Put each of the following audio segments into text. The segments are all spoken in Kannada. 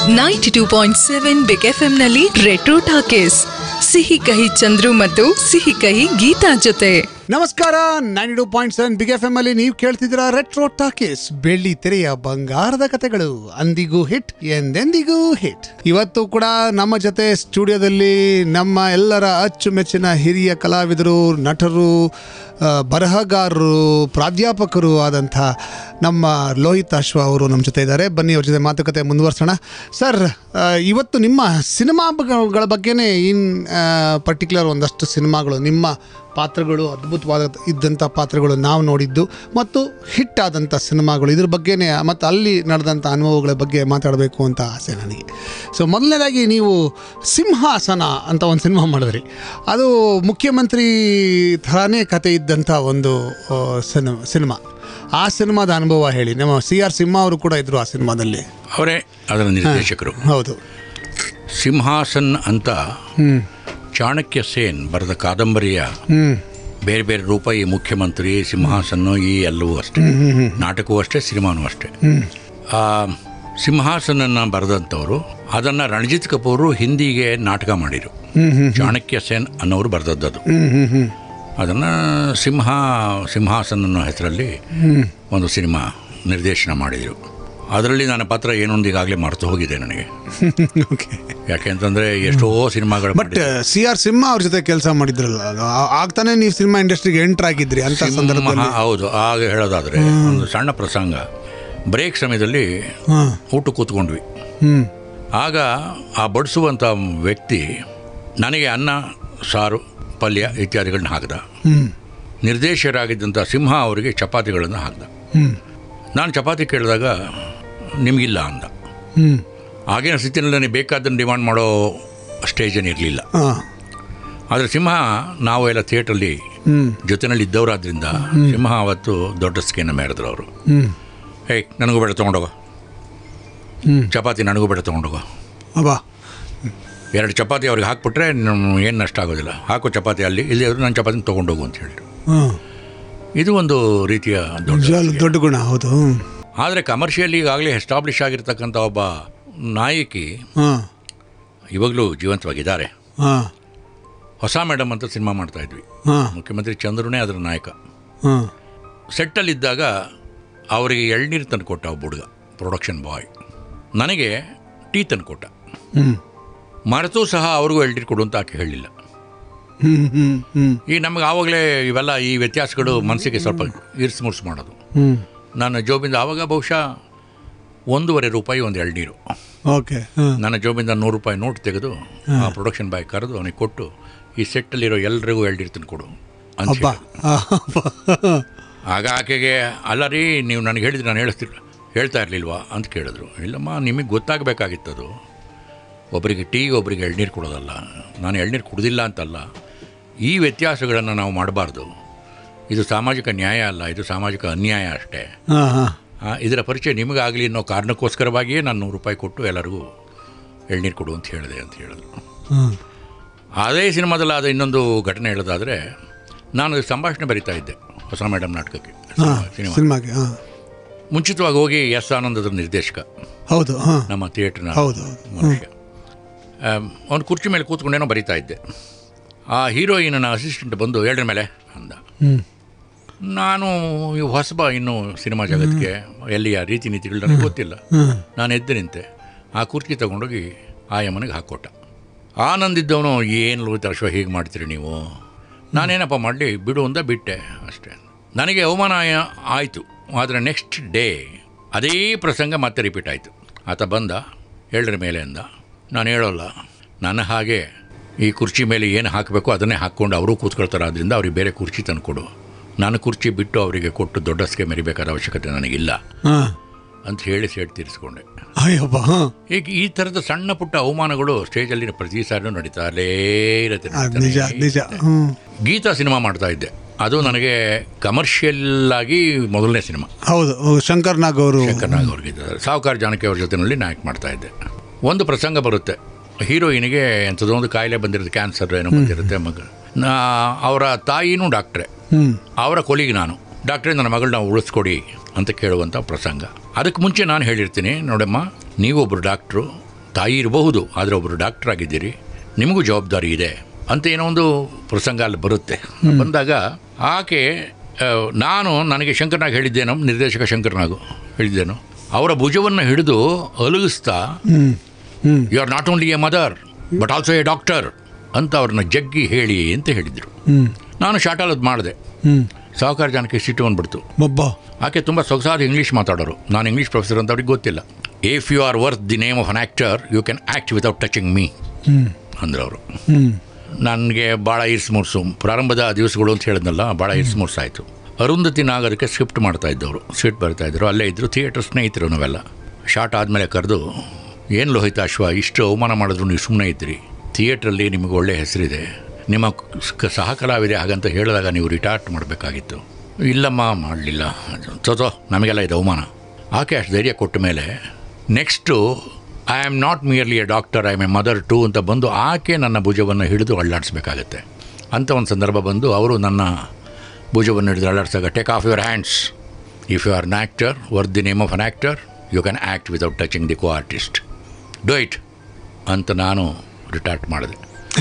Ninety two point seven big F ನಲ್ಲಿ ರೆಟ್ರೋ ಟಾಕೀಸ್ ಸಿಹಿ ಕಹಿ ಚಂದ್ರು ಮತ್ತು ಸಿಹಿ ಕಹಿ ಗೀತಾ ಜೊತೆ ನಮಸ್ಕಾರ ninety two point seven big F M ಅಲ್ಲಿ ನೀವು ಕೇಳ್ತಿದ್ದೀರಾ ರೆಟ್ರೋ ಟಾಕೀಸ್ ಬೆಳ್ಳಿ ತೆರೆಯ ಬಂಗಾರದ ಕತೆಗಳು ಅಂದಿಗೂ ಹಿಟ್ ಎಂದೆಂದಿಗೂ ಹಿಟ್ ಇವತ್ತು ಕೂಡ ನಮ್ಮ ಜೊತೆ ಸ್ಟುಡಿಯೋದಲ್ಲಿ ನಮ್ಮ ಎಲ್ಲರ ಅಚ್ಚುಮೆಚ್ಚಿನ ಹಿರಿಯ ಕಲಾವಿದರು ನಟರು ಆ, ಬರಹಗಾರರು ಪ್ರಾಧ್ಯಾಪಕರು ಆದಂಥ ನಮ್ಮ ಲೋಹಿತ್ ಅಶ್ವ ಅವರು ನಮ್ಮ ಜೊತೆ ಇದ್ದಾರೆ ಬನ್ನಿ ಅವ್ರ ಜೊತೆ ಮಾತುಕತೆ ಮುಂದುವರ್ಸೋಣ ಸರ್ ಆ, ಇವತ್ತು ನಿಮ್ಮ ಸಿನಿಮಾಗಳ ಬಗ್ಗೆನೇ ಇನ್ ಪರ್ಟಿಕ್ಯುಲರ್ ಒಂದಷ್ಟು ಸಿನಿಮಾಗಳು ನಿಮ್ಮ ಪಾತ್ರಗಳು ಅದ್ಭುತವಾದ ಇದ್ದಂಥ ಪಾತ್ರಗಳು ನಾವು ನೋಡಿದ್ದು ಮತ್ತು ಹಿಟ್ ಆದಂಥ ಸಿನಿಮಾಗಳು ಇದ್ರ ಬಗ್ಗೆನೇ ಮತ್ತು ಅಲ್ಲಿ ನಡೆದಂಥ ಅನುಭವಗಳ ಬಗ್ಗೆ ಮಾತಾಡಬೇಕು ಅಂತ ಆಸೆ ನನಗೆ ಸೊ ಮೊದಲನೇದಾಗಿ ನೀವು ಸಿಂಹಾಸನ ಅಂತ ಒಂದು ಸಿನಿಮಾ ಮಾಡಿದ್ರಿ ಅದು ಮುಖ್ಯಮಂತ್ರಿ ಥರನೇ ಕತೆ ಇದ್ದಂಥ ಒಂದು ಆ, ಸಿನಿಮಾ ಸಿನಿಮಾ ಆ ಸಿನಿಮಾದ ಅನುಭವ ಹೇಳಿ ನಮ್ಮ ಸಿ ಆರ್ ಸಿಂಹ ಅವರು ಕೂಡ ಇದ್ದರು ಆ ಸಿನಿಮಾದಲ್ಲಿ ಅವರೇ ಅದರ ನಿರ್ದೇಶಕರು ಹೌದು ಸಿಂಹಾಸನ್ ಅಂತ ಹ್ಞೂ ಚಾಣಕ್ಯ ಸೇನ್ ಬರೆದ ಕಾದಂಬರಿಯ ಹ್ಞೂ ಬೇರೆ ಬೇರೆ ರೂಪ ಈ ಮುಖ್ಯಮಂತ್ರಿ ಸಿಂಹಾಸನ ಈ ಎಲ್ಲವೂ ಅಷ್ಟೇ ನಾಟಕವೂ ಅಷ್ಟೇ ಸಿನಿಮಾನೂ ಅಷ್ಟೇ ಆ ಸಿಂಹಾಸನನ್ನ ಬರೆದಂಥವ್ರು ಅದನ್ನು ರಣಜಿತ್ ಕಪೂರು ಹಿಂದಿಗೆ ನಾಟಕ ಮಾಡಿರು ಚಾಣಕ್ಯ ಸೇನ್ ಅನ್ನೋರು ಬರೆದದ್ದು ಹ್ಞೂ ಹ್ಞೂ ಹ್ಞೂ ಅದನ್ನು ಸಿಂಹ ಸಿಂಹಾಸನ ಅನ್ನೋ ಹೆಸರಲ್ಲಿ ಒಂದು ಸಿನಿಮಾ ನಿರ್ದೇಶನ ಮಾಡಿದರು ಅದರಲ್ಲಿ ನನ್ನ ಪಾತ್ರ ಏನೊಂದು ಈಗಾಗಲೇ ಮರೆತು ಹೋಗಿದೆ ನನಗೆ ಓಕೆ ಯಾಕೆ ಅಂತಂದರೆ ಎಷ್ಟೋ ಸಿನಿಮಾಗಳು ಬಟ್ ಸಿ ಆರ್ ಸಿಂಹ ಅವ್ರ ಜೊತೆ ಕೆಲಸ ಮಾಡಿದ್ರಲ್ಲ ಆ- ಆಗ್ತಾನೆ ನೀವು ಸಿನಿಮಾ ಇಂಡಸ್ಟ್ರಿಗೆ ಎಂಟರ್ ಆಗಿದ್ರಿ ಅಂತ ಸಿಂಹ ಸಂದರ್ಭದಲ್ಲಿ ಹೌದು ಆಗ ಹೇಳೋದಾದರೆ ಒಂದು ಸಣ್ಣ ಪ್ರಸಂಗ ಬ್ರೇಕ್ ಸಮಯದಲ್ಲಿ ಹಾಂ ಊಟ ಕೂತ್ಕೊಂಡ್ವಿ ಹ್ಞೂ ಆಗ ಆ ಬಡಿಸುವಂಥ ವ್ಯಕ್ತಿ ನನಗೆ ಅನ್ನ ಸಾರು ಪಲ್ಯ ಇತ್ಯಾದಿಗಳನ್ನ ಹಾಕ್ದ ಹ್ಞೂ ನಿರ್ದೇಶಕರಾಗಿದ್ದಂಥ ಸಿಂಹ ಅವರಿಗೆ ಚಪಾತಿಗಳನ್ನು ಹಾಕ್ದ ಹ್ಞೂ ನಾನು ಚಪಾತಿ ಕೇಳಿದಾಗ ನಿಮಗಿಲ್ಲ ಅಂದ ಹ್ಞೂ ಆಗಿನ ಸ್ಥಿತಿಯಲ್ಲಿ ನನಗೆ ಬೇಕಾದ್ದನ್ನು ಡಿಮಾಂಡ್ ಮಾಡೋ ಸ್ಟೇಜನ್ನು ಇರಲಿಲ್ಲ ಹಾಂ ಆದರೆ ಸಿಂಹ ನಾವು ಎಲ್ಲ ಥಿಯೇಟ್ರಲ್ಲಿ ಹ್ಞೂ ಜೊತೆನಲ್ಲಿ ಇದ್ದವರಾದ್ರಿಂದ ಸಿಂಹ ಅವತ್ತು ದೊಡ್ಡ ಸ್ಕೇನ ಮೇರಿದ್ರು ಅವರು ಹ್ಞೂ ಏಯ್ ನನಗೂ ಬೇಡ ತೊಗೊಂಡೋಗೋ ಹ್ಞೂ ಚಪಾತಿ ನನಗೂ ಬೇಡ ತೊಗೊಂಡೋಗೋ ಅಬ್ಬಾ ಎರಡು ಚಪಾತಿ ಅವ್ರಿಗೆ ಹಾಕ್ಬಿಟ್ರೆ ಏನು ನಷ್ಟ ಆಗೋದಿಲ್ಲ ಹಾಕೋ ಚಪಾತಿ ಅಲ್ಲಿ ಇಲ್ಲಿ ನನ್ನ ಚಪಾತಿನ ತೊಗೊಂಡೋಗು ಅಂತ ಹೇಳಿದ್ರು ಹಾಂ ಇದು ಒಂದು ರೀತಿಯ ದೊಡ್ಡ ನಿಜವಾಗ್ಲೂ ದೊಡ್ಡ ಗುಣ ಹೌದು ಆದರೆ ಕಮರ್ಷಿಯಲಿ ಈಗಾಗಲೇ ಎಸ್ಟಾಬ್ಲಿಷ್ ಆಗಿರ್ತಕ್ಕಂಥ ಒಬ್ಬ ನಾಯಕಿ ಹಾಂ ಇವಾಗಲೂ ಜೀವಂತವಾಗಿದ್ದಾರೆ ಹಾಂ ಹೊಸ ಮೇಡಮ್ ಅಂತ ಸಿನಿಮಾ ಮಾಡ್ತಾ ಇದ್ವಿ ಹಾಂ ಮುಖ್ಯಮಂತ್ರಿ ಚಂದ್ರನೇ ಅದರ ನಾಯಕ ಹಾಂ ಸೆಟ್ಟಲ್ಲಿದ್ದಾಗ ಅವರಿಗೆ ಎಳ್ನೀರು ತಂದು ಕೊಟ್ಟ ಒಬ್ಬ ಹುಡುಗ ಪ್ರೊಡಕ್ಷನ್ ಬಾಯ್ ನನಗೆ ಟೀ ತಂದು ಕೊಟ್ಟ ಹ್ಞೂ ಮರೆತೂ ಸಹ ಅವ್ರಿಗೂ ಎಳ್ನೀರು ಕೊಡು ಅಂತ ಆಕೆ ಹೇಳಲಿಲ್ಲ ಹ್ಞೂ ಹ್ಞೂ ಹ್ಞೂ ಈಗ ನಮಗೆ ಆವಾಗಲೇ ಇವೆಲ್ಲ ಈ ವ್ಯತ್ಯಾಸಗಳು ಮನಸ್ಸಿಗೆ ಸ್ವಲ್ಪ ಇರ್ಸ್ ಮುರ್ಸ್ ಮಾಡೋದು ಹ್ಞೂ ನನ್ನ ಜೋಬಿಂದ ಆವಾಗ ಬಹುಶಃ ಒಂದೂವರೆ ರೂಪಾಯಿ ಒಂದು ಎಳ್ನೀರು ಓಕೆ ಹಾಂ ನನ್ನ ಜೋಬಿಂದ ನೂರು ರೂಪಾಯಿ ನೋಟ್ ತೆಗೆದು ಆ ಪ್ರೊಡಕ್ಷನ್ ಬಾಯ್ ಕರೆದು ಅವನಿಗೆ ಕೊಟ್ಟು ಈ ಸೆಟ್ಟಲ್ಲಿರೋ ಎಲ್ರಿಗೂ ಎಳ್ನೀರು ತಂದು ಕೊಡು ಅಂತ ಹಬ್ಬ ಹೇಳಿದ್ರು. ಆಗ ಆಕೆಗೆ ಅಲ್ಲ ರೀ ನೀವು ನನಗೆ ಹೇಳಿದ್ರೆ ನಾನು ಹೇಳಿಸ್ತಿಲ್ಲ ಹೇಳ್ತಾ ಇರಲಿಲ್ವಾ ಅಂತ ಕೇಳಿದ್ರು ಇಲ್ಲಮ್ಮ ನಿಮಗೆ ಗೊತ್ತಾಗಬೇಕಾಗಿತ್ತದು ಒಬ್ಬರಿಗೆ ಟೀ ಒಬ್ಬರಿಗೆ ಎಳ್ನೀರು ಕೊಡೋದಲ್ಲ ನಾನು ಎಳ್ನೀರು ಕುಡ್ದಿಲ್ಲ ಅಂತಲ್ಲ ಈ ವ್ಯತ್ಯಾಸಗಳನ್ನು ನಾವು ಮಾಡಬಾರ್ದು ಇದು ಸಾಮಾಜಿಕ ನ್ಯಾಯ ಅಲ್ಲ ಇದು ಸಾಮಾಜಿಕ ಅನ್ಯಾಯ ಅಷ್ಟೇ ಹಾಂ ಹಾಂ ಆ, ಇದರ ಪರಿಚಯ ನಿಮಗಾಗಲಿ ಅನ್ನೋ ಕಾರಣಕ್ಕೋಸ್ಕರವಾಗಿಯೇ ನಾನು ನೂರು ರೂಪಾಯಿ ಕೊಟ್ಟು ಎಲ್ಲರಿಗೂ ಎಳ್ನೀರು ಕೊಡು ಅಂತ ಹೇಳಿದೆ ಅಂತ ಹೇಳಿದ್ರು ಹಾಂ ಅದೇ ಸಿನಿಮಾದಲ್ಲಿ ಆದ ಇನ್ನೊಂದು ಘಟನೆ ಹೇಳೋದಾದರೆ ನಾನು ಸಂಭಾಷಣೆ ಬರಿತಾ ಇದ್ದೆ ಹೊಸ ಮೇಡಮ್ ನಾಟಕಕ್ಕೆ ಹಾಂ ಸಿನಿಮಾ ಸಿನಿಮಾಗೆ ಹಾಂ ಮುಂಚಿತವಾಗಿ ಹೋಗಿ ಎಸ್ ಆನಂದದ ನಿರ್ದೇಶಕ ಹೌದು ಹಾಂ ನಮ್ಮ ಥಿಯೇಟ್ರ್ನ ಹೌದು ಹೌದು ಮನುಷ್ಯ ಅವನು ಕುರ್ಚಿ ಮೇಲೆ ಕೂತ್ಕೊಂಡೇನೋ ಬರಿತಾ ಇದ್ದೆ ಆ ಹೀರೋಯಿನ್ನ ಅಸಿಸ್ಟೆಂಟ್ ಬಂದು ಹೇಳ್ರ ಮೇಲೆ ಅಂದ ಹ್ಞೂ ನಾನು ಇವು ಹೊಸಬ ಇನ್ನೂ ಸಿನಿಮಾ ಜಗತ್ತಿಗೆ ಎಲ್ಲಿಯ ರೀತಿ ನೀತಿಗಳು ನನಗೆ ಗೊತ್ತಿಲ್ಲ ಹಾಂ ನಾನು ಎದ್ದು ನಿಂತೆ ಆ ಕುರ್ಚಿ ತಗೊಂಡೋಗಿ ಆ ಯಮ್ಮನಿಗೆ ಹಾಕ್ಕೊಟ್ಟ ಆನಂದಿದ್ದವನು ಏನು ಲೋಹಿತ ಅಶ್ವ ಹೀಗೆ ಮಾಡ್ತೀರಿ ನೀವು ನಾನೇನಪ್ಪ ಮಾಡಲಿ ಬಿಡು ಅಂತ ಬಿಟ್ಟೆ ಅಷ್ಟೇ ನನಗೆ ಅವಮಾನ ಆಯಿತು ಆದರೆ ನೆಕ್ಸ್ಟ್ ಡೇ ಅದೇ ಪ್ರಸಂಗ ಮತ್ತೆ ರಿಪೀಟ್ ಆಯಿತು ಆತ ಬಂದ ಹೇಳರ ಮೇಲೆ ಅಂದ ನಾನು ಹೇಳೋಲ್ಲ ನನ್ನ ಹಾಗೆ ಈ ಕುರ್ಚಿ ಮೇಲೆ ಏನು ಹಾಕಬೇಕು ಅದನ್ನೇ ಹಾಕ್ಕೊಂಡು ಅವರು ಕೂತ್ಕೊಳ್ತಾರೆ ಆದ್ದರಿಂದ ಅವ್ರಿಗೆ ಬೇರೆ ಕುರ್ಚಿ ತಂದುಕೊಡು ನಾನು ಕುರ್ಚಿ ಬಿಟ್ಟು ಅವರಿಗೆ ಕೊಟ್ಟು ದೊಡ್ಡ ಸ್ಕೆ ಮೆರಿಬೇಕಾದ ಅವಶ್ಯಕತೆ ನನಗಿಲ್ಲ ಹಾಂ ಅಂತ ಹೇಳಿ ಸೇಟ್ ತೀರಿಸ್ಕೊಂಡೆ ಅಯ್ಯಪ್ಪ ಹಾಂ ಈಗ ಈ ಥರದ ಸಣ್ಣ ಪುಟ್ಟ ಅವಮಾನಗಳು ಸ್ಟೇಜಲ್ಲಿ ಪ್ರತಿ ಸಾರಿನೂ ನಡೀತಾಲೇ ಇರುತ್ತೆ ಅದು ನಿಜ ನಡೀತಾನೇ ನಿಜ ಇರುತ್ತೆ. ಹ್ಞೂ ಗೀತಾ ಸಿನಿಮಾ ಮಾಡ್ತಾ ಇದ್ದೆ ಅದು ನನಗೆ ಕಮರ್ಷಿಯಲ್ ಆಗಿ ಮೊದಲನೇ ಸಿನಿಮಾ ಹೌದು ಶಂಕರ್ ನಾಗ್ ಅವರು ಶಂಕರ್ನಾಗ್ ಅವ್ರಿಗೆ ಇದ್ದಾರೆ ಸಾವುಕಾರ ಜಾನಕಿ ಅವ್ರ ಜೊತೆನಲ್ಲಿ ನಾಯಕ್ ಮಾಡ್ತಾ ಇದ್ದೆ ಒಂದು ಪ್ರಸಂಗ ಬರುತ್ತೆ ಹೀರೋಯಿನಿಗೆ ಎಂಥದೋ ಒಂದು ಕಾಯಿಲೆ ಬಂದಿರುತ್ತೆ ಕ್ಯಾನ್ಸರ್ ಏನೋ ಬಂದಿರುತ್ತೆ ಮಗ ನಾ ಅವರ ತಾಯಿನೂ ಡಾಕ್ಟ್ರೆ ಹ್ಞೂ ಅವರ ಕೊಲಿಗೆ ನಾನು ಡಾಕ್ಟ್ರೇ ನನ್ನ ಮಗಳನ್ನ ಉಳಿಸ್ಕೊಡಿ ಅಂತ ಕೇಳುವಂಥ ಪ್ರಸಂಗ ಅದಕ್ಕೆ ಮುಂಚೆ ನಾನು ಹೇಳಿರ್ತೀನಿ ನೋಡಮ್ಮ ನೀವೊಬ್ಬರು ಡಾಕ್ಟ್ರು ತಾಯಿ ಇರಬಹುದು ಆದರೆ ಒಬ್ಬರು ಡಾಕ್ಟರ್ ಆಗಿದ್ದೀರಿ ನಿಮಗೂ ಜವಾಬ್ದಾರಿ ಇದೆ ಅಂತ ಏನೋ ಒಂದು ಪ್ರಸಂಗ ಅಲ್ಲಿ ಬರುತ್ತೆ ಬಂದಾಗ ಆಕೆ ಆ, ನಾನು ನನಗೆ ಶಂಕರ್ನಾಗ್ ಹೇಳಿದ್ದೇನೋ ನಿರ್ದೇಶಕ ಶಂಕರ್ನಾಗು ಹೇಳಿದ್ದೇನು ಅವರ ಭುಜವನ್ನು ಹಿಡಿದು ಅಲುಗಿಸ್ತಾ you are not only a mother but also a doctor ಅಂತ ಅವ್ರನ್ನ ಜಗ್ಗಿ ಹೇಳಿ ಅಂತ ಹೇಳಿದರು ನಾನು ಶಾರ್ಟಲ್ಲಿ ಮಾಡಿದೆ ಸಹಕಾರ ಜನಕ್ಕೆ ಸಿಟ್ಟು ಬಂದ್ಬಿಡ್ತು ಮಬ್ಬ ಆಕೆ ತುಂಬ ಸೊಗಸಾದ ಇಂಗ್ಲೀಷ್ ಮಾತಾಡೋರು ನಾನು ಇಂಗ್ಲೀಷ್ ಪ್ರೊಫೆಸರ್ ಅಂತ ಅವ್ರಿಗೆ ಗೊತ್ತಿಲ್ಲ if you are worth the name of an actor you can act without touching me ಅಂದ್ರು ಅವರು ನನಗೆ ಭಾಳ ಇರ್ಸ್ಮೂರ್ಸು ಪ್ರಾರಂಭದ ದಿವಸಗಳು ಅಂತ ಹೇಳಿದ್ನಲ್ಲ ಭಾಳ ಇರ್ಸ್ಮೂರ್ಸ್ ಆಯಿತು ಅರುಂಧತಿ ನಾಗರಕ್ಕೆ ಸ್ಕ್ರಿಪ್ಟ್ ಮಾಡ್ತಾ ಇದ್ದವರು ಸ್ಕ್ರಿಪ್ಟ್ ಬರ್ತಾ ಇದ್ರು ಅಲ್ಲೇ ಇದ್ದರು ಥಿಯೇಟರ್ ಸ್ನೇಹಿತರು ನಾವೆಲ್ಲ ಶಾರ್ಟ್ ಆದಮೇಲೆ ಕರೆದು ಏನು ಲೋಹಿತ ಅಶ್ವ ಇಷ್ಟು ಅವಮಾನ ಮಾಡಿದ್ರು ನೀವು ಸುಮ್ಮನೆ ಇದ್ರಿ ಥಿಯೇಟ್ರಲ್ಲಿ ನಿಮಗೆ ಒಳ್ಳೆಯ ಹೆಸರಿದೆ ನಿಮ್ಮ ಕ- ಸಹ ಕಲಾವಿದೆ ಹಾಗಂತ ಹೇಳಿದಾಗ ನೀವು ರಿಟಾರ್ಟ್ ಮಾಡಬೇಕಾಗಿತ್ತು ಇಲ್ಲಮ್ಮ ಮಾಡಲಿಲ್ಲ ತೋತೋ ನಮಗೆಲ್ಲ ಇದು ಅವಮಾನ ಆಕೆ ಅಷ್ಟು ಧೈರ್ಯ ಕೊಟ್ಟ ಮೇಲೆ next I am not merely a doctor I am a mother too ಅಂತ ಬಂದು ಆಕೆ ನನ್ನ ಭುಜವನ್ನು ಹಿಡಿದು ಅಳ್ಳಾಡಿಸ್ಬೇಕಾಗತ್ತೆ ಅಂತ ಒಂದು ಸಂದರ್ಭ ಬಂದು ಅವರು ನನ್ನ ಭುಜವನ್ನು ಹಿಡಿದು ಅಳ್ಳಾಡಿಸಿದಾಗ take off your hands if you are an actor worth the name of an actor you can act without touching the co artist do it ಅಂತ ನಾನು ರಿಟಾರ್ಟ್ ಮಾಡಿದೆ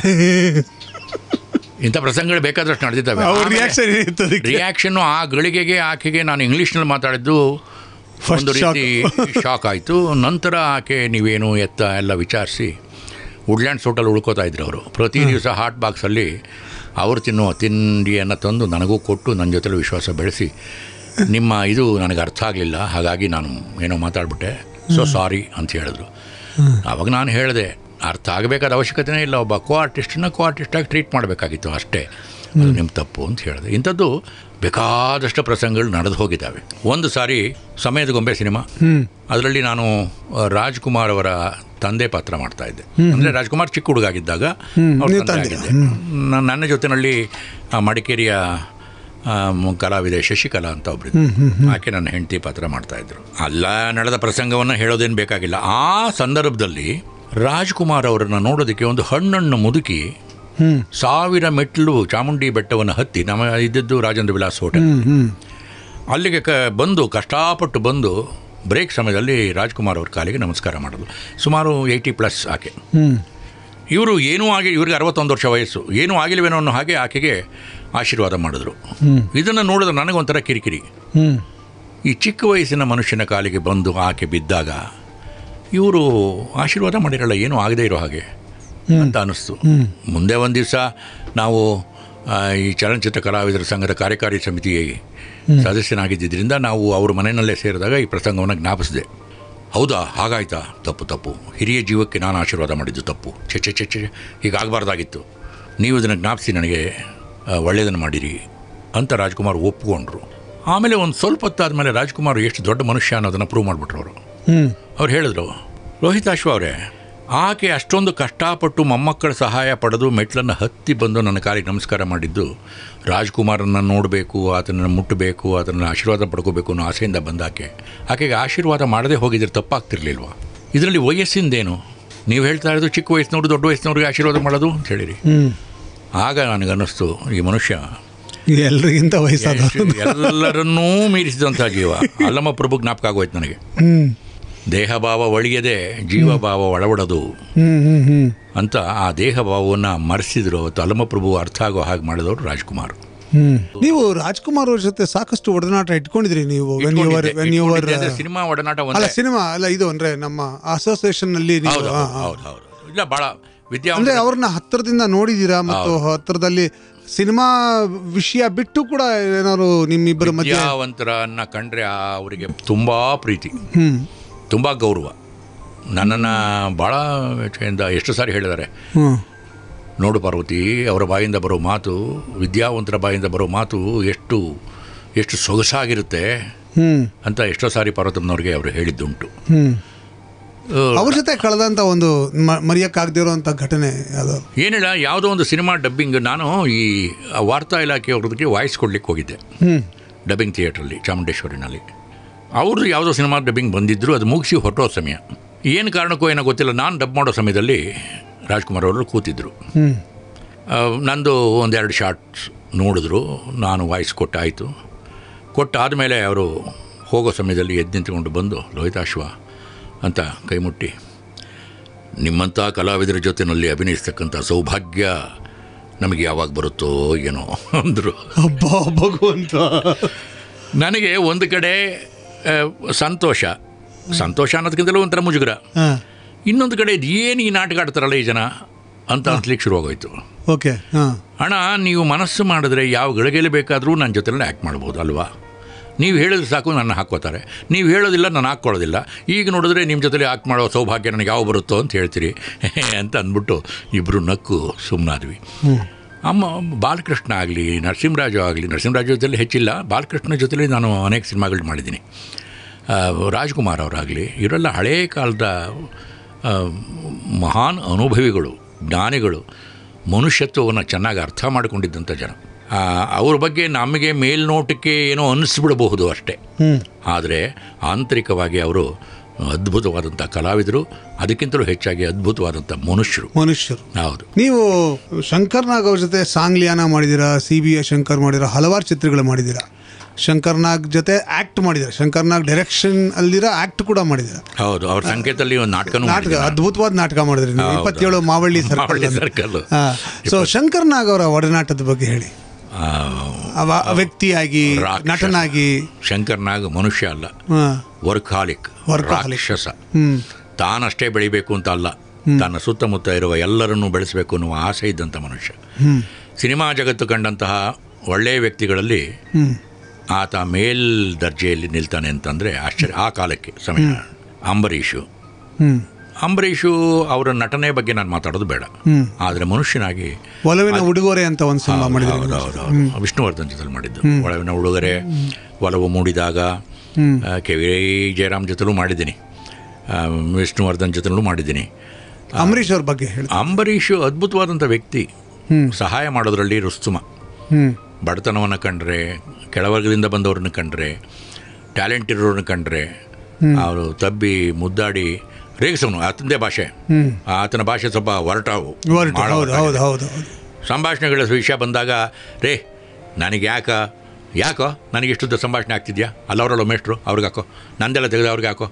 ಇಂಥ ಪ್ರಸಂಗಗಳು ಬೇಕಾದಷ್ಟು ನಡೆದಿದ್ದಾವೆ ಅವ್ರ ಆಮೇಲೆ- ರಿಯಾಕ್ಷನ್ ಏನಿತ್ತು ಅದಕ್ಕೆ ರಿಯಾಕ್ಷನ್ನು ಆ ಗಳಿಗೆಗೆ ಆಕೆಗೆ ನಾನು ಇಂಗ್ಲೀಷ್ನಲ್ಲಿ ಮಾತಾಡಿದ್ದು First ಒಂದು shock. ರೀತಿ ಶಾಕ್ ಆಯಿತು ನಂತರ ಆಕೆ ನೀವೇನು ಎತ್ತ ಎಲ್ಲ ವಿಚಾರಿಸಿ ವುಡ್ಲ್ಯಾಂಡ್ಸ್ ಹೋಟೆಲ್ ಉಳ್ಕೋತಾ ಇದ್ರು ಅವರು ಪ್ರತಿ ದಿವಸ ಹಾಟ್ ಬಾಕ್ಸಲ್ಲಿ ಅವರು ತಿನ್ನುವ ತಿಂಡಿಯನ್ನು ತಂದು ನನಗೂ ಕೊಟ್ಟು ನನ್ನ ಜೊತೆಲಿ ವಿಶ್ವಾಸ ಬೆಳೆಸಿ ನಿಮ್ಮ ಇದು ನನಗೆ ಅರ್ಥ ಆಗಲಿಲ್ಲ ಹಾಗಾಗಿ ನಾನು ಏನೋ ಮಾತಾಡ್ಬಿಟ್ಟೆ ಸೊ ಸಾರಿ ಅಂತ ಹೇಳಿದ್ರು ಆವಾಗ ನಾನು ಹೇಳಿದೆ ಅರ್ಥ ಆಗಬೇಕಾದ ಅವಶ್ಯಕತೆನೇ ಇಲ್ಲ ಒಬ್ಬ ಕೋ ಆರ್ಟಿಸ್ಟನ್ನ ಕೋ ಆರ್ಟಿಸ್ಟಾಗಿ ಟ್ರೀಟ್ ಮಾಡಬೇಕಾಗಿತ್ತು ಅಷ್ಟೇ ಅದು ನಿಮ್ಮ ತಪ್ಪು ಅಂತ ಹೇಳಿದೆ ಇಂಥದ್ದು ಬೇಕಾದಷ್ಟು ಪ್ರಸಂಗಗಳು ನಡೆದು ಹೋಗಿದ್ದಾವೆ ಒಂದು ಸಾರಿ ಸಮಯದ ಗೊಂಬೆ ಸಿನಿಮಾ ಅದರಲ್ಲಿ ನಾನು ಆ, ರಾಜ್ಕುಮಾರ್ ಅವರ ತಂದೆ ಪಾತ್ರ ಮಾಡ್ತಾ ಇದ್ದೆ ಅಂದರೆ ರಾಜ್ಕುಮಾರ್ ಚಿಕ್ಕ ಹುಡುಗ ಆಗಿದ್ದಾಗ ಅವ್ರ ನೀವು ತಂದೆ ತಂದೆ. ಆಗಿದ್ದೆ ನ- ನನ್ನ ಜೊತೆಯಲ್ಲಿ ಆ, ಮಡಿಕೇರಿಯ ಆ, ಮ್- ಕಲಾವಿದೆ ಶಶಿಕಲಾ ಅಂತ ಒಬ್ಬರು ಆಕೆ ನನ್ನ ಹೆಂಡತಿ ಪಾತ್ರ ಮಾಡ್ತಾ ಇದ್ರು ಅಲ್ಲ ನಡೆದ ಪ್ರಸಂಗವನ್ನು ಹೇಳೋದೇನು ಬೇಕಾಗಿಲ್ಲ ಆ ಸಂದರ್ಭದಲ್ಲಿ ರಾಜ್ಕುಮಾರ್ ಅವರನ್ನು ನೋಡೋದಕ್ಕೆ ಒಂದು ಹಣ್ಣನ್ನು ಮುದುಕಿ ಸಾವಿರ ಮೆಟ್ಲು ಚಾಮುಂಡಿ ಬೆಟ್ಟವನ್ನು ಹತ್ತಿ ನಮ್ಮ ಇದ್ದದ್ದು ರಾಜೇಂದ್ರ ವಿಲಾಸ್ ಹೋಟೆಲ್ ಅಲ್ಲಿಗೆ ಕ ಬಂದು ಕಷ್ಟಪಟ್ಟು ಬಂದು ಬ್ರೇಕ್ ಸಮಯದಲ್ಲಿ ರಾಜ್ಕುಮಾರ್ ಅವ್ರ ಕಾಲಿಗೆ ನಮಸ್ಕಾರ ಮಾಡೋದು ಸುಮಾರು ಏಯ್ಟಿ ಪ್ಲಸ್ ಆಕೆ ಇವರು ಏನೂ ಆಗಿ ಇವ್ರಿಗೆ ಅರವತ್ತೊಂದು ವರ್ಷ ವಯಸ್ಸು ಏನೂ ಆಗಿಲ್ವೇನೋ ಅನ್ನೋ ಹಾಗೆ ಆಕೆಗೆ ಆಶೀರ್ವಾದ ಮಾಡಿದ್ರು ಇದನ್ನು ನೋಡಿದ್ರೆ ನನಗೊಂಥರ ಕಿರಿಕಿರಿ ಈ ಚಿಕ್ಕ ವಯಸ್ಸಿನ ಮನುಷ್ಯನ ಕಾಲಿಗೆ ಬಂದು ಆಕೆ ಬಿದ್ದಾಗ ಇವರು ಆಶೀರ್ವಾದ ಮಾಡಿರಲ್ಲ ಏನೂ ಆಗದೇ ಇರೋ ಹಾಗೆ ಅಂತ ಅನ್ನಿಸ್ತು ಮುಂದೆ ಒಂದು ದಿವಸ ನಾವು ಆ, ಈ ಚಲನಚಿತ್ರ ಕಲಾವಿದರ ಸಂಘದ ಕಾರ್ಯಕಾರಿ ಸಮಿತಿ ಸದಸ್ಯನಾಗಿದ್ದರಿಂದ ನಾವು ಅವ್ರ ಮನೆಯಲ್ಲೇ ಸೇರಿದಾಗ ಈ ಪ್ರಸಂಗವನ್ನು ಜ್ಞಾಪಿಸಿದೆ ಹೌದಾ ಹಾಗಾಯ್ತಾ ತಪ್ಪು ತಪ್ಪು ಹಿರಿಯ ಜೀವಕ್ಕೆ ನಾನು ಆಶೀರ್ವಾದ ಮಾಡಿದ್ದು ತಪ್ಪು ಛೆ ಛೆ ಛೆ ಛೆ ಹೀಗಾಗಬಾರ್ದಾಗಿತ್ತು ನೀವು ಇದನ್ನು ಜ್ಞಾಪಿಸಿ ನನಗೆ ಆ, ಒಳ್ಳೆಯದನ್ನು ಮಾಡಿರಿ ಅಂತ ರಾಜ್ಕುಮಾರ್ ಒಪ್ಪಿಕೊಂಡ್ರು ಆಮೇಲೆ ಒಂದು ಸ್ವಲ್ಪ ಹೊತ್ತಾದ ಮೇಲೆ ರಾಜ್ಕುಮಾರ್ ಎಷ್ಟು ದೊಡ್ಡ ಮನುಷ್ಯ ಅನ್ನೋದನ್ನು ಪ್ರೂವ್ ಮಾಡಿಬಿಟ್ರು ಅವರು ಅವ್ರು ಹೇಳಿದ್ರು ರೋಹಿತಾಶ್ವ ಅವರೇ ಆಕೆ ಅಷ್ಟೊಂದು ಕಷ್ಟಪಟ್ಟು ಮೊಮ್ಮಕ್ಕಳ ಸಹಾಯ ಪಡೆದು ಮೆಟ್ಲನ್ನು ಹತ್ತಿ ಬಂದು ನನ್ನ ಕಾಲಿಗೆ ನಮಸ್ಕಾರ ಮಾಡಿದ್ದು ರಾಜ್ಕುಮಾರನ್ನು ನೋಡಬೇಕು ಆತನನ್ನು ಮುಟ್ಟಬೇಕು ಆತನ ಆಶೀರ್ವಾದ ಪಡ್ಕೋಬೇಕು ಅನ್ನೋ ಆಸೆಯಿಂದ ಬಂದ ಆಕೆ ಆಕೆಗೆ ಆಶೀರ್ವಾದ ಮಾಡದೆ ಹೋಗಿದ್ರೆ ತಪ್ಪಾಗ್ತಿರ್ಲಿಲ್ವಾ ಇದರಲ್ಲಿ ವಯಸ್ಸಿಂದೇನು ನೀವು ಹೇಳ್ತಾ ಇರೋದು ಚಿಕ್ಕ ವಯಸ್ಸಿನವ್ರು ದೊಡ್ಡ ವಯಸ್ಸಿನವ್ರಿಗೆ ಆಶೀರ್ವಾದ ಮಾಡೋದು ಅಂತ ಹೇಳಿರಿ ಆಗ ನನಗನ್ನಿಸ್ತು ಈ ಮನುಷ್ಯ ಎಲ್ರಿಗಿಂತ ವಯಸ್ಸಾದ ಎಷ್ಟು ಎಲ್ಲರನ್ನೂ ಮೀರಿಸಿದಂಥ ಜೀವ ಅಲ್ಲಮ್ಮ ಪ್ರಭು ಜ್ಞಾಪಕ ಆಗೋಯ್ತು ನನಗೆ ಹ್ಮ್ ದೇಹಭಾವ ಒಳಿಯದೆ ಜೀವಭಾವ ಒಳವಡದು ಹ್ಮ್ ಹ್ಮ್ ಹ್ಮ್ ಅಂತ ಆ ದೇಹಭಾವವನ್ನು ಮರೆಸಿದ್ರು ಅವತ್ತು ಅಲ್ಲಮಪ್ರಭು ಅರ್ಥ ಆಗೋ ಹಾಗೆ ಮಾಡಿದವರು ರಾಜ್ಕುಮಾರ್ ಹ್ಮ್ ನೀವು ರಾಜ್ಕುಮಾರ್ ಅವ್ರ ಜೊತೆ ಸಾಕಷ್ಟು ಒಡನಾಟ ಇಟ್ಕೊಂಡಿದ್ರಿ ನೀವು ವೆನ್ ಯುವರ್ ವೆನ್ ಯುವರ್ ಇಟ್ಕೊಂಡಿದ್ದೆ ಅಂದ್ರೆ ಸಿನಿಮಾ ಒಡನಾಟ ಅಲ್ಲ ಒಂದೇ ಸಿನಿಮಾ ಅಲ್ಲ ಇದು ಅಂದ್ರೆ ನಮ್ಮ ಅಸೋಸಿಯೇಷನ್ ನಲ್ಲಿ ನೀವು ಹೌದು ಹಾ, ಹೌದು ಹಾ. ಹೌದು ಹೌದು ಇಲ್ಲ ಭಾಳ ವಿದ್ಯಾ ಅಂದ್ರೆ ಅವ್ರನ್ನ ಹತ್ತಿರದಿಂದ ನೋಡಿದೀರಾ ಮತ್ತು ಹತ್ತಿರದಲ್ಲಿ ಸಿನಿಮಾ ವಿಷಯ ಬಿಟ್ಟು ಕೂಡ ಏನಾದ್ರು ನಿಮ್ಮಿಬ್ಬರ ಮಧ್ಯೆ ವಿದ್ಯಾವಂತರನ್ನ ಕಂಡ್ರೆ ಆ- ಅವರಿಗೆ ತುಂಬಾ ಪ್ರೀತಿ ಹ್ಮ್ ತುಂಬ ಗೌರವ ನನ್ನನ್ನು ಭಾಳ ಹೆಚ್ಚಿನಿಂದ ಎಷ್ಟು ಸಾರಿ ಹೇಳಿದ್ದಾರೆ ಹ್ಮ್ ನೋಡು ಪಾರ್ವತಿ ಅವರ ಬಾಯಿಂದ ಬರೋ ಮಾತು ವಿದ್ಯಾವಂತರ ಬಾಯಿಂದ ಬರೋ ಮಾತು ಎಷ್ಟು ಎಷ್ಟು ಸೊಗಸಾಗಿರುತ್ತೆ ಹ್ಮ್ ಅಂತ ಎಷ್ಟೋ ಸಾರಿ ಪಾರ್ವತಮ್ಮನವ್ರಿಗೆ ಅವರು ಹೇಳಿದ್ದುಂಟು ಹ್ಮ್ ಆ, ಅವ್ರ ಜೊತೆ ಕಳೆದಂತ ಒಂದು ಮ- ಮರೆಯಕ್ಕಾಗದೇ ಇರುವಂತ ಘಟನೆ ಅದು ಏನಿಲ್ಲ ಯಾವುದೋ ಒಂದು ಸಿನಿಮಾ ಡಬ್ಬಿಂಗ್ ನಾನು ಈ ವಾರ್ತಾ ಇಲಾಖೆಯವ್ರದಕ್ಕೆ ವಾಯ್ಸ್ ಕೊಡ್ಲಿಕ್ಕೆ ಹೋಗಿದ್ದೆ ಹ್ಮ್ ಡಬ್ಬಿಂಗ್ ಥಿಯೇಟ್ರಲ್ಲಿ ಚಾಮುಂಡೇಶ್ವರಿನಲ್ಲಿ ಅವ್ರದ್ದು ಯಾವುದೋ ಸಿನಿಮಾ ಡಬ್ಬಿಂಗ್ ಬಂದಿದ್ದರು ಅದು ಮುಗಿಸಿ ಹೊರಟೋ ಸಮಯ ಏನು ಕಾರಣಕ್ಕೋ ಏನೋ ಗೊತ್ತಿಲ್ಲ ನಾನು ಡಬ್ ಮಾಡೋ ಸಮಯದಲ್ಲಿ ರಾಜ್ಕುಮಾರ್ ಅವರು ಕೂತಿದ್ದರು ಹ್ಮ್ ಆ, ನಂದು ಒಂದೆರಡು ಶಾರ್ಟ್ಸ್ ನೋಡಿದ್ರು ನಾನು ವಾಯ್ಸ್ ಕೊಟ್ಟಾಯಿತು ಕೊಟ್ಟಾದಮೇಲೆ ಅವರು ಹೋಗೋ ಸಮಯದಲ್ಲಿ ಎದ್ದು ನಿಂತ್ಕೊಂಡು ಬಂದು ಲೋಹಿತಾಶ್ವ ಅಂತ ಕೈ ಮುಟ್ಟಿ ನಿಮ್ಮಂಥ ಕಲಾವಿದರ ಜೊತೆನಲ್ಲಿ ಅಭಿನಯಿಸ್ತಕ್ಕಂಥ ಸೌಭಾಗ್ಯ ನಮಗೆ ಯಾವಾಗ ಬರುತ್ತೋ ಏನೋ ಅಂದರು ಅಬ್ಬಾ ಭಗವಂತ ನನಗೆ ಒಂದು ಕಡೆ ಆ, ಸಂತೋಷ ಸಂತೋಷ ಅನ್ನೋದಕ್ಕಿಂತಲೂ ಒಂಥರ ಮುಜುಗರ ಹಾ ಇನ್ನೊಂದು ಕಡೆ ಏನು ಈ ನಾಟಕ ಆಡ್ತಾರಲ್ಲ ಈ ಜನ ಅಂತ ಅನ್ಸ್ಲಿಕ್ಕೆ ಶುರುವಾಗೋಯ್ತು ಓಕೆ ಹಾ ಅಣ್ಣ ನೀವು ಮನಸ್ಸು ಮಾಡಿದ್ರೆ ಯಾವ ಗಳಿಗೆಯಲ್ಲಿ ಬೇಕಾದರೂ ನನ್ನ ಜೊತೆಲೇ ಆ್ಯಕ್ಟ್ ಮಾಡ್ಬೋದು ಅಲ್ವಾ ನೀವು ಹೇಳಿದ್ರೆ ಸಾಕು ನನ್ನ ಹಾಕ್ಕೋತಾರೆ ನೀವು ಹೇಳೋದಿಲ್ಲ ನಾನು ಹಾಕ್ಕೊಳ್ಳೋದಿಲ್ಲ ಈಗ ನೋಡಿದ್ರೆ ನಿಮ್ಮ ಜೊತೆಲಿ ಆ್ಯಕ್ಟ್ ಮಾಡೋ ಸೌಭಾಗ್ಯ ನನಗೆ ಯಾವ ಬರುತ್ತೋ ಅಂತ ಹೇಳ್ತೀರಿ ಅಂತ ಅಂದ್ಬಿಟ್ಟು ಇಬ್ಬರು ನಕ್ಕು ಸುಮ್ಮನಾದ್ವಿ ಅಮ್ಮ ಬಾಲಕೃಷ್ಣ ಆಗಲಿ ನರಸಿಂಹರಾಜು ಆಗಲಿ ನರಸಿಂಹರಾಜು ಜೊತೆಲಿ ಹೆಚ್ಚಿಲ್ಲ ಬಾಲಕೃಷ್ಣ ಜೊತೆಲಿ ನಾನು ಅನೇಕ ಸಿನಿಮಾಗಳು ಮಾಡಿದ್ದೀನಿ ಆ, ರಾಜ್ಕುಮಾರ್ ಅವರಾಗಲಿ ಇವರೆಲ್ಲ ಹಳೇ ಕಾಲದ ಆ, ಮಹಾನ್ ಅನುಭವಿಗಳು ಜ್ಞಾನಿಗಳು ಮನುಷ್ಯತ್ವವನ್ನು ಚೆನ್ನಾಗಿ ಅರ್ಥ ಮಾಡಿಕೊಂಡಿದ್ದಂಥ ಜನ ಆ, ಅವ್ರ ಬಗ್ಗೆ ನಮಗೆ ಮೇಲ್ನೋಟಕ್ಕೆ ಏನೋ ಅನ್ನಿಸ್ಬಿಡಬಹುದು ಅಷ್ಟೇ ಆದರೆ ಆಂತರಿಕವಾಗಿ ಅವರು ಅದ್ಭುತವಾದಂಥ ಕಲಾವಿದರು ಅದಕ್ಕಿಂತಲೂ ಹೆಚ್ಚಾಗಿ ಅದ್ಭುತವಾದಂಥ ಮನುಷ್ಯರು ಮನುಷ್ಯರು ಹೌದು ನೀವು ಶಂಕರ್ ನಾಗ್ ಅವ್ರ ಜೊತೆ ಸಾಂಗ್ಲಿಯಾನ ಮಾಡಿದ್ದೀರಾ ಸಿ ಬಿ ಎ ಶಂಕರ್ ಮಾಡಿದ್ದೀರಾ ಹಲವಾರು ಚಿತ್ರಗಳು ಮಾಡಿದ್ದೀರಾ ಶಂಕರ್ ನಾಗ್ ಜೊತೆ ಆಕ್ಟ್ ಮಾಡಿದ್ದೀರಾ ಶಂಕರ್ ನಾಗ್ ಡೈರೆಕ್ಷನ್ ಅಲ್ಲಿರ ಆಕ್ಟ್ ಕೂಡ ಮಾಡಿದ್ದೀರಾ ಹೌದು ಅವ್ರ ಸಂಕೇತದಲ್ಲಿ ಒಂದು ನಾಟಕನೂ ನಾಟಕ ಮಾಡಿದ್ದೀನಿ. ಅದ್ಭುತವಾದ ನಾಟಕ ಮಾಡಿದ್ರಿ ನೀವು ಹೌದು. ಇಪ್ಪತ್ತೇಳು Mavalli Mavalli circle circle. So Shankar Nag ಅವರ ಒಡನಾಟದ ಬಗ್ಗೆ ಹೇಳಿ ಆ, ಅವ ವ್ಯಕ್ತಿಯಾಗಿ ರಾಕ್ಷಸ. ನಟನಾಗಿ ಶಂಕರ್ನಾಗ್ ಮನುಷ್ಯ ಅಲ್ಲ ಹಾ. ವರ್ಕಾಲಿಕ್ Workaholic. ರಾಕ್ಷಸ ಹ್ಮ್ ತಾನಷ್ಟೇ ಬೆಳಿಬೇಕು ಅಂತ ಅಲ್ಲ ತನ್ನ ಸುತ್ತಮುತ್ತ ಇರುವ ಎಲ್ಲರನ್ನೂ ಬೆಳೆಸಬೇಕು ಅನ್ನುವ ಆಸೆ ಇದ್ದಂಥ ಮನುಷ್ಯ ಸಿನಿಮಾ ಜಗತ್ತು ಕಂಡಂತಹ ಒಳ್ಳೆಯ ವ್ಯಕ್ತಿಗಳಲ್ಲಿ ಹ್ಮ್ ಆತ ಮೇಲ್ ದರ್ಜೆಯಲ್ಲಿ ನಿಲ್ತಾನೆ ಅಂತಂದರೆ ಆಶ್ಚರ್ಯ ಆ ಕಾಲಕ್ಕೆ ಸಮಯ ಅಂಬರೀಷು ಹ್ಮ್ ಅಂಬರೀಷು ಅವರ ನಟನೆ ಬಗ್ಗೆ ನಾನು ಮಾತಾಡೋದು ಬೇಡ ಹ್ಮ್. ಆದರೆ ಮನುಷ್ಯನಾಗಿ ಒಲವಿನ ಉಡುಗೊರೆ ಅಂತ ಒಂದು ಸಿನಿಮಾ ಮಾಡಿದ್ರಿ ಹೌದು, ಹೌದು, ಹೌದು. ವಿಷ್ಣುವರ್ಧನ್ ಜೊತೆಲಿ ಮಾಡಿದ್ದು ಒಳವಿನ ಉಡುಗೊರೆ ಒಲವು ಮೂಡಿದಾಗ ಆ, ಕೆ ವಿ ಜಯರಾಮ್ ಜೊತೆಲೂ ಮಾಡಿದ್ದೀನಿ ಆ, ವಿಷ್ಣುವರ್ಧನ್ ಜೊತೆಲೂ ಮಾಡಿದ್ದೀನಿ ಅಂಬರೀಷ್ ಅವ್ರ ಬಗ್ಗೆ ಹೇಳಿ ಅಂಬರೀಷು ಅದ್ಭುತವಾದಂಥ ವ್ಯಕ್ತಿ ಸಹಾಯ ಮಾಡೋದ್ರಲ್ಲಿ ರುಸ್ತುಮ ಹ್ಮ್ ಬಡತನವನ್ನು ಕಂಡ್ರೆ ಕೆಳವರ್ಗದಿಂದ ಬಂದವ್ರನ್ನ ಕಂಡ್ರೆ ಟ್ಯಾಲೆಂಟ್ ಇರೋರನ್ನ ಕಂಡ್ರೆ ಅವರು ತಬ್ಬಿ ಮುದ್ದಾಡಿ ರೇಗಿಸೋನು ಆತನದೇ ಭಾಷೆ ಆತನ ಭಾಷೆ ಸ್ವಲ್ಪ ಹೊರಟಾವು ಹೊರಟು ಹೌದು ಹೌದು ಹೌದು ಹೌದು ಸಂಭಾಷಣೆಗಳ ವಿಷಯ ಬಂದಾಗ ರೇ ನನಗೆ ಯಾಕ ಯಾಕೋ ನನಗೆ ಇಷ್ಟುದ್ದ ಸಂಭಾಷಣೆ ಆಗ್ತಿದ್ಯಾ ಅಲ್ಲವರಲ್ಲ ಮೇಷ್ಟ್ರು ಅವ್ರಿಗೆ ಹಾಕೋ ನಂದೆಲ್ಲ ತೆಗೆದು ಅವ್ರಿಗೆ ಹಾಕೋ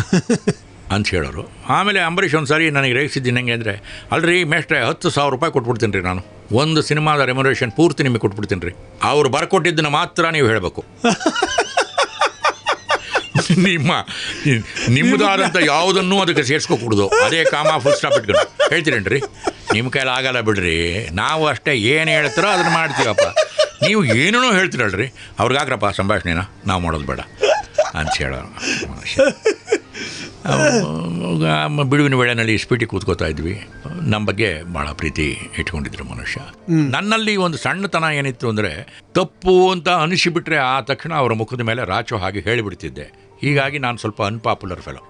ಅಂತ ಹೇಳೋರು ಆಮೇಲೆ ಅಂಬರೀಷ್ ಒಂದು ಸಾರಿ ನನಗೆ ರೇಗಿಸಿದ್ದೀನಿ ಹೆಂಗೆ ಅಂದರೆ ಅಲ್ರಿ ಮೇಷ್ಟ್ರೆ ಹತ್ತು ಸಾವಿರ ರೂಪಾಯಿ ಕೊಟ್ಬಿಡ್ತೀನಿ ರೀ ನಾನು ಒಂದು ಸಿನಿಮಾದ ರೆಮ್ಯುರೇಷನ್ ಪೂರ್ತಿ ನಿಮಗೆ ಕೊಟ್ಬಿಡ್ತೀನಿ ರೀ ಅವ್ರು ಬರ್ಕೊಟ್ಟಿದ್ದನ್ನು ಮಾತ್ರ ನೀವು ಹೇಳಬೇಕು ನಿಮ್ಮ ನಿಮ್ಮದಾದಂಥ ಯಾವುದನ್ನೂ ಅದಕ್ಕೆ ಸೇರಿಸ್ಕೋಕೂಡ್ದು ಅದೇ ಕಾಮ ಫುಲ್ ಸ್ಟಾಪ್ ಇಟ್ಕೊಂಡು ಹೇಳ್ತೀರೇನ್ರಿ ನಿಮ್ಮ ಕೈಲಿ ಆಗಲ್ಲ ಬಿಡ್ರಿ ನಾವು ಅಷ್ಟೇ ಏನು ಹೇಳ್ತಾರೋ ಅದನ್ನು ಮಾಡ್ತೀವಪ್ಪ ನೀವು ಏನೇನೋ ಹೇಳ್ತೀರಲ್ರಿ ಅವ್ರಿಗೆ ಹಾಕ್ರಪ್ಪ ಸಂಭಾಷಣೆನ ನಾವು ಮಾಡೋದು ಬೇಡ ಅಂತ ಹೇಳೋ ಮನುಷ್ಯ ಅವಾಗ ಮ- ಬಿಡುವಿನ ವೇಳೆನಲ್ಲಿ ಸ್ಪೀಟಿ ಕೂತ್ಕೋತಾ ಇದ್ವಿ ನಮ್ಮ ಬಗ್ಗೆ ಭಾಳ ಪ್ರೀತಿ ಇಟ್ಕೊಂಡಿದ್ರು ಮನುಷ್ಯ ನನ್ನಲ್ಲಿ ಒಂದು ಸಣ್ಣತನ ಏನಿತ್ತು ಅಂದರೆ ತಪ್ಪು ಅಂತ ಅನಿಸಿಬಿಟ್ರೆ ಆ ತಕ್ಷಣ ಅವರ ಮುಖದ ಮೇಲೆ ರಾಚೋ ಹಾಗೆ ಹೇಳಿಬಿಡ್ತಿದ್ದೆ ಹೀಗಾಗಿ ನಾನು ಸ್ವಲ್ಪ ಅನ್ಪಾಪ್ಯುಲರ್ ಫೆಲೋ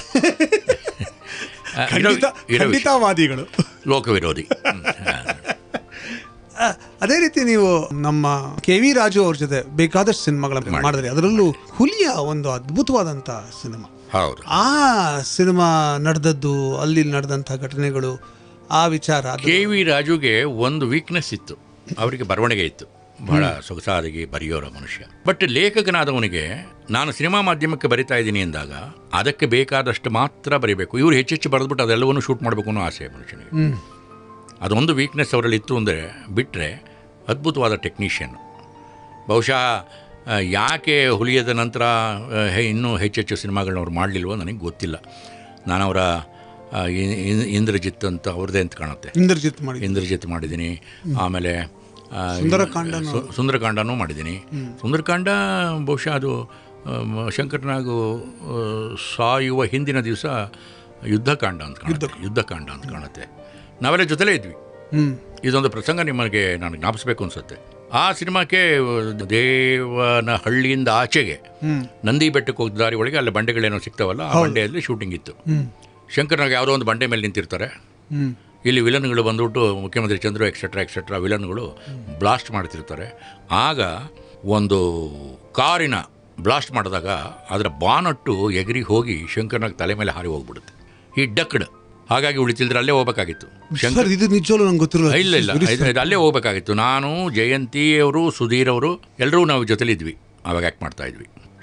ಖಂಡಿತ ಖಂಡಿತವಾದಿಗಳು ಲೋಕವಿರೋಧಿ ಹ್ಮ್. ಆ, ಅದೇ ರೀತಿ ನೀವು ನಮ್ಮ ಕೆ ವಿ ರಾಜು ಅವ್ರ ಜೊತೆ ಬೇಕಾದಷ್ಟು ಸಿನಿಮಾಗಳ ಮಾಡಿದ್ರಿ ಅದರಲ್ಲೂ ಹುಲಿಯ ಒಂದು ಅದ್ಭುತವಾದಂಥ ಸಿನಿಮಾ ಹೌದು ಆ ಸಿನಿಮಾ ನಡೆದದ್ದು ಅಲ್ಲಿ ನಡೆದಂಥ ಘಟನೆಗಳು ಆ ವಿಚಾರ ಅದು- ಕೆ ವಿ ರಾಜುಗೆ ಒಂದು ವೀಕ್ನೆಸ್ ಇತ್ತು ಅವರಿಗೆ ಬರವಣಿಗೆ ಇತ್ತು ಬಹಳ ಸೊಗಸಾಗಿ ಬರೆಯೋರ ಮನುಷ್ಯ ಬಟ್ ಲೇಖಕನಾದವನಿಗೆ ನಾನು ಸಿನಿಮಾ ಮಾಧ್ಯಮಕ್ಕೆ ಬರಿತಾ ಇದ್ದೀನಿ ಎಂದಾಗ ಅದಕ್ಕೆ ಬೇಕಾದಷ್ಟು ಮಾತ್ರ ಬರೀಬೇಕು ಇವರು ಹೆಚ್ಚೆಚ್ಚು ಬರೆದ್ಬಿಟ್ಟು ಅದೆಲ್ಲವನ್ನು ಶೂಟ್ ಮಾಡಬೇಕು ಅನ್ನೋ ಆಸೆ ಮನುಷ್ಯನಿಗೆ ಹ್ಮ್ ಅದೊಂದು ವೀಕ್ನೆಸ್ ಅವರಲ್ಲಿ ಇತ್ತು ಅಂದರೆ ಬಿಟ್ಟರೆ ಅದ್ಭುತವಾದ ಟೆಕ್ನಿಷಿಯನ್ ಬಹುಶಃ ಆ, ಯಾಕೆ ಹುಲಿಯದ ನಂತರ ಆ, ಹೆ- ಇನ್ನೂ ಹೆಚ್ಚೆಚ್ಚು ಸಿನಿಮಾಗಳನ್ನ ಅವ್ರು ಮಾಡಲಿಲ್ವೋ ನನಗೆ ಗೊತ್ತಿಲ್ಲ ನಾನು ಅವರ ಆ, ಇ- ಇ- ಇಂದ್ರಜಿತ್ ಅಂತ ಅವ್ರದ್ದೇ ಅಂತ ಕಾಣುತ್ತೆ ಇಂದ್ರಜಿತ್ ಮಾಡಿ ಇಂದ್ರಜಿತ್ ಮಾಡಿದ್ದೀನಿ ಆಮೇಲೆ ಆ, ಸುಂದರಕಾಂಡನೂ. ಸು- ಸುಂದರಕಾಂಡನೂ ಮಾಡಿದ್ದೀನಿ ಸುಂದರಕಾಂಡ ಬಹುಶಃ ಅದು ಆಮ್, ಶಂಕರನಾಗು ಆ, ಸಾಯುವ ಹಿಂದಿನ ದಿವಸ ಯುದ್ಧಕಾಂಡ ಅಂತ ಕಾಣುತ್ತೆ ಯುದ್ಧಕಾಂಡ ಅಂತ ಕಾಣುತ್ತೆ ನಾವೆಲ್ಲ ಜೊತೆಲೇ ಇದ್ವಿ ಹ್ಮ್ ಇದೊಂದು ಪ್ರಸಂಗ ನಿಮಗೆ ನಾನು ಜ್ಞಾಪಿಸ್ಬೇಕು ಅನ್ಸುತ್ತೆ ಆ ಸಿನಿಮಾಕ್ಕೆ ದೇವನ ಹಳ್ಳಿಯಿಂದ ಆಚೆಗೆ ಹ್ಮ್ ನಂದಿ ಬೆಟ್ಟಕ್ಕೆ ಹೋದ ದಾರಿ ಒಳಗೆ ಅಲ್ಲಿ ಬಂಡೆಗಳೇನೋ ಸಿಗ್ತಾವಲ್ಲ ಆ ಬಂಡೆಯಲ್ಲಿ ಶೂಟಿಂಗ್ ಇತ್ತು ಹ್ಮ್ ಶಂಕರ್ನಾಗ ಯಾವುದೋ ಒಂದು ಬಂಡೆ ಮೇಲೆ ನಿಂತಿರ್ತಾರೆ ಹ್ಮ್ ಇಲ್ಲಿ ವಿಲನ್ಗಳು ಬಂದ್ಬಿಟ್ಟು ಮುಖ್ಯಮಂತ್ರಿ ಚಂದ್ರು ಎಕ್ಸೆಟ್ರಾ ಎಕ್ಸೆಟ್ರಾ ವಿಲನ್ಗಳು ಬ್ಲಾಸ್ಟ್ ಮಾಡ್ತಿರ್ತಾರೆ ಆಗ ಒಂದು ಕಾರಿನ ಬ್ಲಾಸ್ಟ್ ಮಾಡಿದಾಗ ಅದರ ಬಾನಟ್ಟು ಎಗರಿ ಹೋಗಿ ಶಂಕರ್ನಾಗ ತಲೆ ಮೇಲೆ ಹಾರಿ ಹೋಗ್ಬಿಡುತ್ತೆ ಈ ಡಕ್ಡ್ ಹಾಗಾಗಿ ಉಳಿತಿಲ್ದ್ರೆ ಅಲ್ಲೇ ಹೋಗ್ಬೇಕಾಗಿತ್ತು ಶಂಕರ್ ಸರ್ ಇದು ನಿಜವಾಗ್ಲೂ ನಂಗೆ ಗೊತ್ತಿರಲ್ಲ ಇಲ್ಲ ಇಲ್ಲ ಇದು- ಇದು ಅಲ್ಲೇ ಹೋಗ್ಬೇಕಾಗಿತ್ತು ನಾನು ಜಯಂತಿ ಅವರು ಸುಧೀರ್ ಅವರು ಎಲ್ಲರೂ ನಾವು ಜೊತೆಲಿದ್ವಿ ಅವಾಗ ಆ್ಯಕ್ಟ್ ಮಾಡ್ತಾ ಇದ್ವಿ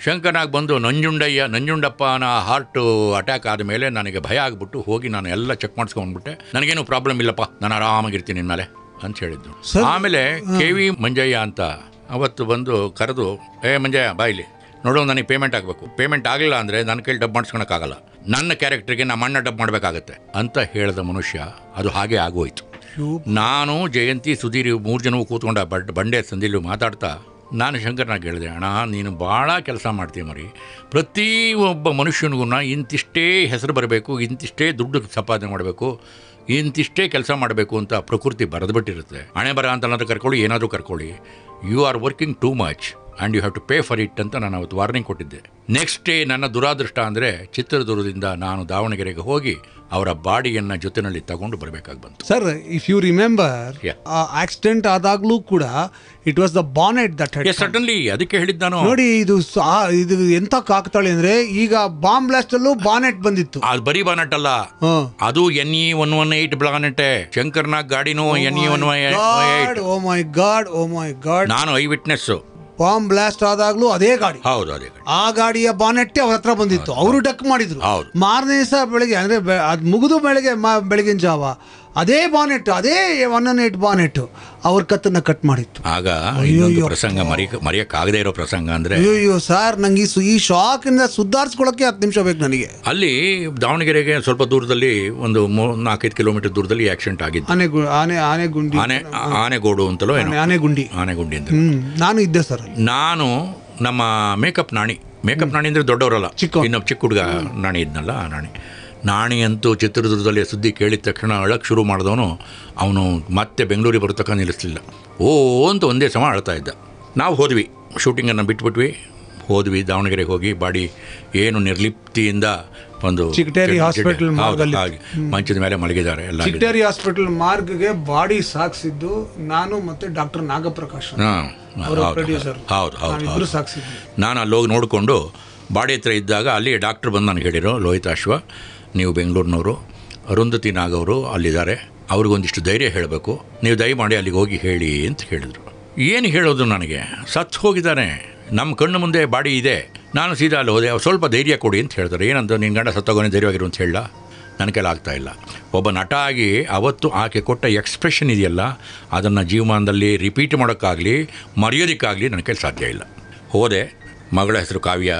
ಶಂಕರ್ನಾಗ್ ಬಂದು ನಂಜುಂಡಯ್ಯ ನಂಜುಂಡಪ್ಪನ ಹಾರ್ಟು ಅಟ್ಯಾಕ್ ಆದಮೇಲೆ ನನಗೆ ಭಯ ಆಗಿಬಿಟ್ಟು ಹೋಗಿ ನಾನು ಎಲ್ಲ ಚೆಕ್ ಮಾಡಿಸ್ಕೊಂಡ್ಬಿಟ್ಟೆ ನನಗೇನು ಪ್ರಾಬ್ಲಮ್ ಇಲ್ಲಪ್ಪ ನಾನು ಆರಾಮಾಗಿರ್ತೀನಿ ಇನ್ಮೇಲೆ ಅಂತ ಹೇಳಿದ್ದು ಸರ್- ಆಮೇಲೆ ಕೆ ವಿ ಮಂಜಯ್ಯ ಅಂತ ಅವತ್ತು ಬಂದು ಕರೆದು ಏ ಮಂಜಯ್ಯ ಬಾಯಿಲಿ ನೋಡು ನನಗೆ ಪೇಮೆಂಟ್ ಆಗಬೇಕು ಪೇಮೆಂಟ್ ಆಗಲಿಲ್ಲ ಅಂದರೆ ನನ್ನ ಕೈಲಿ ಡಬ್ ಮಾಡಿಸ್ಕೊಳಕ್ಕಾಗಲ್ಲ ನನ್ನ ಕ್ಯಾರೆಕ್ಟರ್ಗೆ ನಮ್ಮ ಅಣ್ಣ ಡಬ್ ಮಾಡಬೇಕಾಗತ್ತೆ ಅಂತ ಹೇಳಿದ ಮನುಷ್ಯ ಅದು ಹಾಗೆ ಆಗೋಯ್ತು ನಾನು ಜಯಂತಿ ಸುಧೀರ್ ಮೂರು ಜನವು ಕೂತ್ಕೊಂಡ ಬಡ್ ಬಂಡೆ ಸಂದಿಲು ಮಾತಾಡ್ತಾ ನಾನು ಶಂಕರ್ನಾಗ್ ಹೇಳಿದೆ ಅಣ್ಣ ನೀನು ಭಾಳ ಕೆಲಸ ಮಾಡ್ತೀಯ ಮರಿ ಪ್ರತಿ ಒಬ್ಬ ಮನುಷ್ಯನಿಗೂ ಇಂತಿಷ್ಟೇ ಹೆಸರು ಬರಬೇಕು ಇಂತಿಷ್ಟೇ ದುಡ್ಡು ಸಂಪಾದನೆ ಮಾಡಬೇಕು ಇಂತಿಷ್ಟೇ ಕೆಲಸ ಮಾಡಬೇಕು ಅಂತ ಪ್ರಕೃತಿ ಬರೆದ್ಬಿಟ್ಟಿರುತ್ತೆ ಹಣೆ ಬರ ಅಂತ ಕರ್ಕೊಳ್ಳಿ ಏನಾದರೂ ಕರ್ಕೊಳ್ಳಿ you are working too much and you have to pay for it ಅಂತ ನಾನು ಅವತ್ತು ವಾರ್ನಿಂಗ್ ಕೊಟ್ಟಿದ್ದೆ ನೆಕ್ಸ್ಟ್ ಡೇ ನನ್ನ ದುರಾದೃಷ್ಟ ಅಂದರೆ ಚಿತ್ರದುರ್ಗದಿಂದ ನಾನು ದಾವಣಗೆರೆಗೆ ಹೋಗಿ ಅವರ ಬಾಡಿಯನ್ನು ಜೊತೆಯಲ್ಲಿ ತಗೊಂಡು ಬರಬೇಕಾಗಿ ಬಂತು sir if you remember Yeah. Accident ಆದಾಗ್ಲೂ ಕೂಡ it was the bonnet that's suddenly ಅದಕ್ಕೆ ಹೇಳಿದ್ದು ನಾನು ನೋಡಿ ಇದು ಸ- ಆ, ಇದು ಎಂತ ಕಾಕ್ತಾಳೆ ಅಂದ್ರೆ ಈಗ ಬಾಂಬ್ ಬ್ಲಾಸ್ಟ್ ಅಲ್ಲೂ ಬಾನೆಟ್ ಬಂದಿತ್ತು ಅದು ಬರೀ ಬಾನಟ್ ಅಲ್ಲ ಹ್ಮ್. ಅದು N E one one eight ಬ್ಲಾನೆಟ್ಟೆ Shankar Nag ಗಾಡಿನೂ N E one eight ಓ ಮೈ ಗಾಡ್ ಓ ಮೈ ಗಾಡ್ ನಾನು ಐ ವಿಟ್ನೆಸ್ಸು ಬಾಂಬ್ ಬ್ಲಾಸ್ಟ್ ಆದಾಗ್ಲೂ ಅದೇ ಗಾಡಿ ಹೌದು ಅದೇ ಗಾಡಿ ಆ ಗಾಡಿಯ ಬಾನೆಟ್ಟೆ ಅವ್ರ ಹತ್ರ ಬಂದಿತ್ತು ಅವರು ಡಕ್ ಮಾಡಿದ್ರು ಹೌದು. ಮಾರನೇ ದಿವಸ ಬೆಳಿಗ್ಗೆ ಅಂದ್ರೆ ಬೆ- ಅದ್ ಮುಗಿದು ಬೆಳಗ್ಗೆ ಮ- ಬೆಳಗಿನ ಜಾವ ಅದೇ ಬಾನೆಟ್ ಅದೇ ಒನ್ ಒನ್ ಏಟ್ ಬಾನೆಟ್ ಅವ್ರ ಕತ್ತನ್ನ ಕಟ್ ಮಾಡಿತ್ತು ಆಗ ಇನ್ನೊಂದು ಪ್ರಸಂಗ ಮರಿ ಮರೆಯಕ್ಕಾಗದೇ ಇರೋ ಪ್ರಸಂಗ ಅಂದ್ರೆ ಅಯ್ಯೋ ಸರ್ ನಂಗೆ ಈ ಸು- ಈ ಶಾಕ್ ಇಂದ ಸುಧಾರಿಸ್ಕೊಳಕ್ಕೆ ಹತ್ತು ನಿಮಿಷ ಬೇಕು ನನಗೆ ಅಲ್ಲಿ ದಾವಣಗೆರೆಗೆ ಸ್ವಲ್ಪ ದೂರದಲ್ಲಿ ಒಂದು ಮೂ- ನಾಲ್ಕೈದು ಕಿಲೋಮೀಟರ್ ದೂರದಲ್ಲಿ ಆಕ್ಸಿಡೆಂಟ್ ಆಗಿದ್ದು ಆನೆ ಗು- ಆನೆ ಆನೆ ಗುಂಡಿ ಆನೆ ಆನೆಗೋಡು ಅಂತಲೋ ಏನೋ ಆನೆ- ಆನೆ ಗುಂಡಿ ಆನೆಗುಂಡಿ ಅಂತ ಹ್ಮ್ ನಾನು ಇದ್ದೆ ಸರ್ ಅಲ್ಲಿ ನಾನು ನಮ್ಮ ಮೇಕಪ್ ನಾಣಿ ಮೇಕಪ್ ನಾಣಿ ಅಂದರೆ ದೊಡ್ಡವರಲ್ಲ ಚಿಕ್ಕವ. ಇನ್ನೊಬ್ಬ ಚಿಕ್ಕ ಹುಡುಗ ನಾಣಿ ಇದ್ನಲ್ಲ ಆ ನಾಣಿ ನಾಣಿ ಅಂತೂ ಚಿತ್ರದುರ್ಗದಲ್ಲಿ ಸುದ್ದಿ ಕೇಳಿದ ತಕ್ಷಣ ಅಳಕ್ಕೆ ಶುರು ಮಾಡಿದವನು ಅವನು ಮತ್ತೆ ಬೆಂಗಳೂರಿಗೆ ಬರೋ ನಿಲ್ಲಿಸಲಿಲ್ಲ ಓ ಅಂತ ಒಂದೇ ಸಮ ಅಳ್ತಾ ಇದ್ದ ನಾವು ಹೋದ್ವಿ ಶೂಟಿಂಗನ್ನು ಬಿಟ್ಬಿಟ್ವಿ ಹೋದ್ವಿ ದಾವಣಗೆರೆಗೆ ಹೋಗಿ ಬಾಡಿ ಏನು ನಿರ್ಲಿಪ್ತಿಯಿಂದ ಒಂದು ಚಿಗಟೇರಿ hospital ಹೌದು, ಮಾರ್ಗಲ್ಲಿ. ಹಾಗೆ ಮಂಚದ ಮೇಲೆ ಮಲಗಿದ್ದಾರೆ ಎಲ್ಲ ಆಗಿದೆ. ಚಿಕ್ಟೇರಿ ಹಾಸ್ಪಿಟಲ್ ಮಾರ್ಗ್ಗೆ ಬಾಡಿ ಸಾಕ್ಸಿದ್ದು ನಾನು ಮತ್ತೆ ಡಾಕ್ಟರ್ ನಾಗಪ್ರಕಾಶ್ ಹಾಂ ಅವರ ಹೌದು ಪ್ರೊಡ್ಯೂಸರ್ ಹೌದು ಹೌದು ನಾವಿಬ್ರು ಹೌದು ಸಾಕ್ಸಿದ್ವಿ ನಾನು ಅಲ್ಲಿ ಹೋಗಿ ನೋಡಿಕೊಂಡು ಬಾಡಿ ಹತ್ರ ಇದ್ದಾಗ ಅಲ್ಲಿ ಡಾಕ್ಟ್ರ್ ಬಂದು ನನಗೆ ಹೇಳಿರೋ ಲೋಹಿತಾಶ್ವ ನೀವು ಬೆಂಗಳೂರಿನವರು ಅರುಂಧತಿ ನಾಗ್ ಅವರು ಅಲ್ಲಿದ್ದಾರೆ ಅವ್ರಿಗೊಂದಿಷ್ಟು ಧೈರ್ಯ ಹೇಳಬೇಕು ನೀವು ದಯಮಾಡಿ ಅಲ್ಲಿಗೆ ಹೋಗಿ ಹೇಳಿ ಅಂತ ಹೇಳಿದರು ಏನು ಹೇಳೋದು ನನಗೆ ಸತ್ತು ಹೋಗಿದ್ದಾನೆ ನಮ್ಮ ಕಣ್ಣು ಮುಂದೆ ಬಾಡಿ ಇದೆ ನಾನು ಸೀದಾ ಅಲ್ಲಿ ಹೋದೆ ಅವ್ರು ಸ್ವಲ್ಪ ಧೈರ್ಯ ಕೊಡಿ ಅಂತ ಹೇಳ್ತಾರೆ ಏನಂತ ನಿನ್ನ ಗಂಡ ಸತ್ತೋಗೋನೆ ಧೈರ್ಯವಾಗಿರು ಅಂತ ಹೇಳ ನನ್ನ ಕೈಲಿ ಆಗ್ತಾ ಇಲ್ಲ ಒಬ್ಬ ನಟ ಆಗಿ ಅವತ್ತು ಆಕೆ ಕೊಟ್ಟ ಎಕ್ಸ್ಪ್ರೆಷನ್ ಇದೆಯಲ್ಲ ಅದನ್ನು ಜೀವಮಾನದಲ್ಲಿ ರಿಪೀಟ್ ಮಾಡೋಕ್ಕಾಗಲಿ ಮರೆಯೋದಕ್ಕಾಗಲಿ ನನ್ನ ಕೈಲಿ ಸಾಧ್ಯ ಇಲ್ಲ ಹೋದೆ ಮಗಳ ಹೆಸರು ಕಾವ್ಯ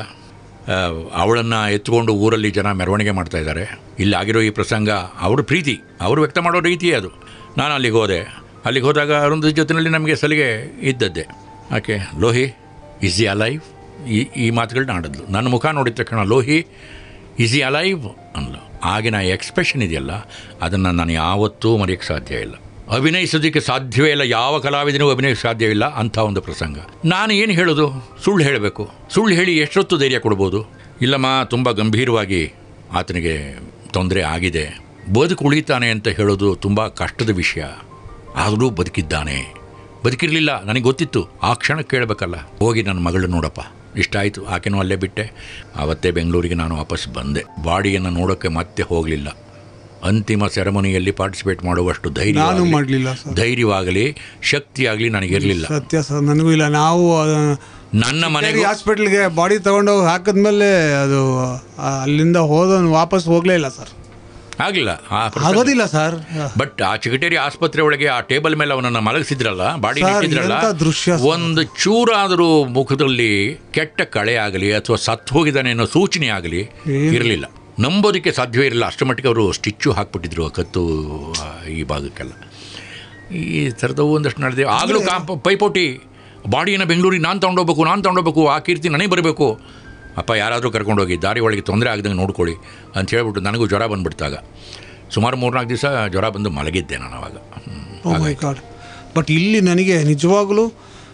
ಅವಳನ್ನು ಎತ್ಕೊಂಡು ಊರಲ್ಲಿ ಜನ ಮೆರವಣಿಗೆ ಮಾಡ್ತಾ ಇದ್ದಾರೆ ಇಲ್ಲಿ ಆಗಿರೋ ಈ ಪ್ರಸಂಗ ಅವ್ರ ಪ್ರೀತಿ ಅವರು ವ್ಯಕ್ತ ಮಾಡೋ ರೀತಿಯೇ ಅದು ನಾನು ಅಲ್ಲಿಗೆ ಹೋದೆ ಅಲ್ಲಿಗೆ ಹೋದಾಗ ಒಂದು ಜೊತೆಯಲ್ಲಿ ನಮಗೆ ಸಲಿಗೆ ಇದ್ದದ್ದೇ ಆಕೆ ಲೋಹಿ ಇಸ್ ಇ ಅಲೈವ್ ಈ ಈ ಮಾತುಗಳನ್ನ ಆಡಿದ್ಲು ನನ್ನ ಮುಖ ನೋಡಿದ ತಕ್ಷಣ ಲೋಹಿ ಇಸ್ ಇ ಅಲೈವ್ ಅನ್ಲು ಆಗಿನ ಎಕ್ಸ್ಪ್ರೆಷನ್ ಇದೆಯಲ್ಲ ಅದನ್ನು ನಾನು ಯಾವತ್ತೂ ಮರೆಯೋಕ್ಕೆ ಸಾಧ್ಯ ಇಲ್ಲ ಅಭಿನಯಿಸೋದಕ್ಕೆ ಸಾಧ್ಯವೇ ಇಲ್ಲ ಯಾವ ಕಲಾವಿದನಿಗೂ ಅಭಿನಯಿಸಕ್ಕೆ ಸಾಧ್ಯವಿಲ್ಲ ಅಂಥ ಒಂದು ಪ್ರಸಂಗ ನಾನು ಏನು ಹೇಳೋದು ಸುಳ್ಳು ಹೇಳಬೇಕು ಸುಳ್ಳು ಹೇಳಿ ಎಷ್ಟೊತ್ತು ಧೈರ್ಯ ಕೊಡ್ಬೋದು ಇಲ್ಲಮ್ಮ ತುಂಬ ಗಂಭೀರವಾಗಿ ಆತನಿಗೆ ತೊಂದರೆ ಆಗಿದೆ ಬದುಕು ಉಳಿತಾನೆ ಅಂತ ಹೇಳೋದು ತುಂಬ ಕಷ್ಟದ ವಿಷಯ ಆದರೂ ಬದುಕಿದ್ದಾನೆ ಬದುಕಿರಲಿಲ್ಲ ನನಗೆ ಗೊತ್ತಿತ್ತು ಆ ಕ್ಷಣಕ್ಕೆ ಕೇಳಬೇಕಲ್ಲ ಹೋಗಿ ನನ್ನ ಮಗಳು ನೋಡಪ್ಪ ಇಷ್ಟ ಆಯಿತು ಆಕೆನೂ ಅಲ್ಲೇ ಬಿಟ್ಟೆ ಆವತ್ತೇ ಬೆಂಗಳೂರಿಗೆ ನಾನು ವಾಪಸ್ ಬಂದೆ ಬಾಡಿಯನ್ನು ನೋಡೋಕ್ಕೆ ಮತ್ತೆ ಹೋಗಲಿಲ್ಲ ಅಂತಿಮ ಸೆರೆಮನಿಯಲ್ಲಿ ಪಾರ್ಟಿಸಿಪೇಟ್ ಮಾಡುವಷ್ಟು ಧೈರ್ಯ ನಾನು ಮಾಡಲಿಲ್ಲ ಸರ್ ಧೈರ್ಯವಾಗಲಿ ಶಕ್ತಿಯಾಗಲಿ ನನಗಿರಲಿಲ್ಲ ಸತ್ಯ ಸರ್ ನನಗೂ ಇಲ್ಲ ನಾವು ನನ್ನ ಮನೆಗೂ ಹಾಸ್ಪಿಟ್ಲ್ಗೆ ಬಾಡಿ ತಗೊಂಡೋಗಿ ಹಾಕಿದ್ಮೇಲೆ ಅದು ಆ, ಅಲ್ಲಿಂದ ಹೋದ ವಾಪಸ್ ಹೋಗ್ಲೇ ಇಲ್ಲ ಸರ್ ಆಗಲಿಲ್ಲ ಆ ಪ್ರಸಂಗ- ಆಗೋದಿಲ್ಲ ಸರ್ ಬಟ್ ಆ ಚಿಗಟೇರಿ ಆಸ್ಪತ್ರೆ ಒಳಗೆ ಆ ಟೇಬಲ್ ಮೇಲೆ ಅವನನ್ನು ಮಲಗಿಸಿದ್ರಲ್ಲ ಬಾಡಿ ಸರ್, ಇಟ್ಟಿದ್ರಲ್ಲ ಎಂಥ ದೃಶ್ಯ ಸರ್. ಒಂದು ಚೂರಾದರೂ ಮುಖದಲ್ಲಿ ಕೆಟ್ಟ ಕಳೆ ಆಗಲಿ ಅಥವಾ ಸತ್ತು ಹೋಗಿದ್ದಾನೆ ಅನ್ನೋ ಸೂಚನೆ ಆಗಲಿ ಏನು? ಇರಲಿಲ್ಲ ನಂಬೋದಕ್ಕೆ ಸಾಧ್ಯವೇ ಇರಲಿಲ್ಲ ಅಷ್ಟರ ಮಟ್ಟಿಗೆ ಅವರು ಸ್ಟಿಚ್ಚು ಹಾಕ್ಬಿಟ್ಟಿದ್ರು ಆ ಕತ್ತು ಆ, ಈ ಭಾಗಕ್ಕೆಲ್ಲ ಈ ಥರದವು ಒಂದಷ್ಟು ನಡೆದಿವೆ ಆಗಲೂ ಕಾಂಪ ಪೈಪೋಟಿ ಬಾಡಿಯನ್ನು ಬೆಂಗಳೂರಿಗೆ ನಾನು ತೊಗೊಂಡೋಗ್ಬೇಕು ನಾನು ತೊಗೊಂಡೋಗ್ಬೇಕು ಆ ಕೀರ್ತಿ ನನಗೆ ಬರಬೇಕು ಅಪ್ಪ ಯಾರಾದರೂ ಕರ್ಕೊಂಡೋಗಿ ದಾರಿ ಒಳಗೆ ತೊಂದರೆ ಆಗದಂಗೆ ನೋಡ್ಕೊಳ್ಳಿ ಅಂತ ಹೇಳ್ಬಿಟ್ಟು ನನಗೂ ಜ್ವರ ಬಂದುಬಿಡ್ತಾಗ ಸುಮಾರು ಮೂರ್ನಾಲ್ಕು ದಿವಸ ಜ್ವರ ಬಂದು ಮಲಗಿದ್ದೆ ನಾನು ಅವಾಗ ಹ್ಮ್. ಓ ಮೈ ಗಾಡ್ ಬಟ್ ಇಲ್ಲಿ ನನಗೆ ನಿಜವಾಗಲೂ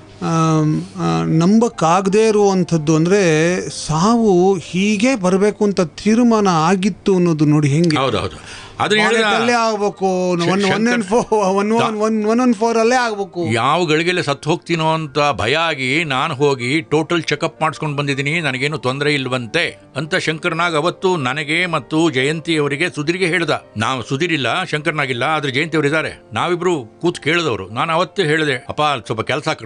ನಂಬಕ್ಕಾಗದೇ ಇರುವಂಥದ್ದು ಅಂದರೆ ಸಾವು ಹೀಗೆ ಬರಬೇಕು ಅಂತ ತೀರ್ಮಾನ ಆಗಿತ್ತು ಅನ್ನೋದು ನೋಡಿ ಹೆಂಗೆ ಹೌದು ಹೌದು ಅದನ್ನ ಹೇಳಿದ ಅಲ್ಲೇ ಆಗ್ಬೇಕು one one one four one one one one one four ಅಲ್ಲೇ ಆಗ್ಬೇಕು ಯಾವ ಗಳಿಗೆಲ್ಲ ಸತ್ತು ಹೋಗ್ತೀನೋ ಅಂತ ಭಯ ಆಗಿ ನಾನು ಹೋಗಿ ಟೋಟಲ್ ಚೆಕಪ್ ಮಾಡಿಸ್ಕೊಂಡು ಬಂದಿದ್ದೀನಿ ನನಗೇನು ತೊಂದರೆ ಇಲ್ವಂತೆ ಅಂತ ಶಂಕರ್ನಾಗ್ ಅವತ್ತು ನನಗೆ ಮತ್ತು ಜಯಂತಿ ಅವರಿಗೆ ಸುಧೀರ್ಗೆ ಹೇಳ್ದ ನಾವು ಸುಧೀರಿಲ್ಲ ಶಂಕರ್ನಾಗಿಲ್ಲ ಆದ್ರೆ ಜಯಂತಿ ಅವರು ಇದ್ದಾರೆ ನಾವಿಬ್ರು ಕೂತ್ ಕೇಳಿದವರು ನಾನು ಅವತ್ತೇ ಹೇಳಿದೆ ಅಪ್ಪ ಸ್ವಲ್ಪ ಕೆಲಸ ಕಡಿಮೆ ಮಾಡಪ್ಪ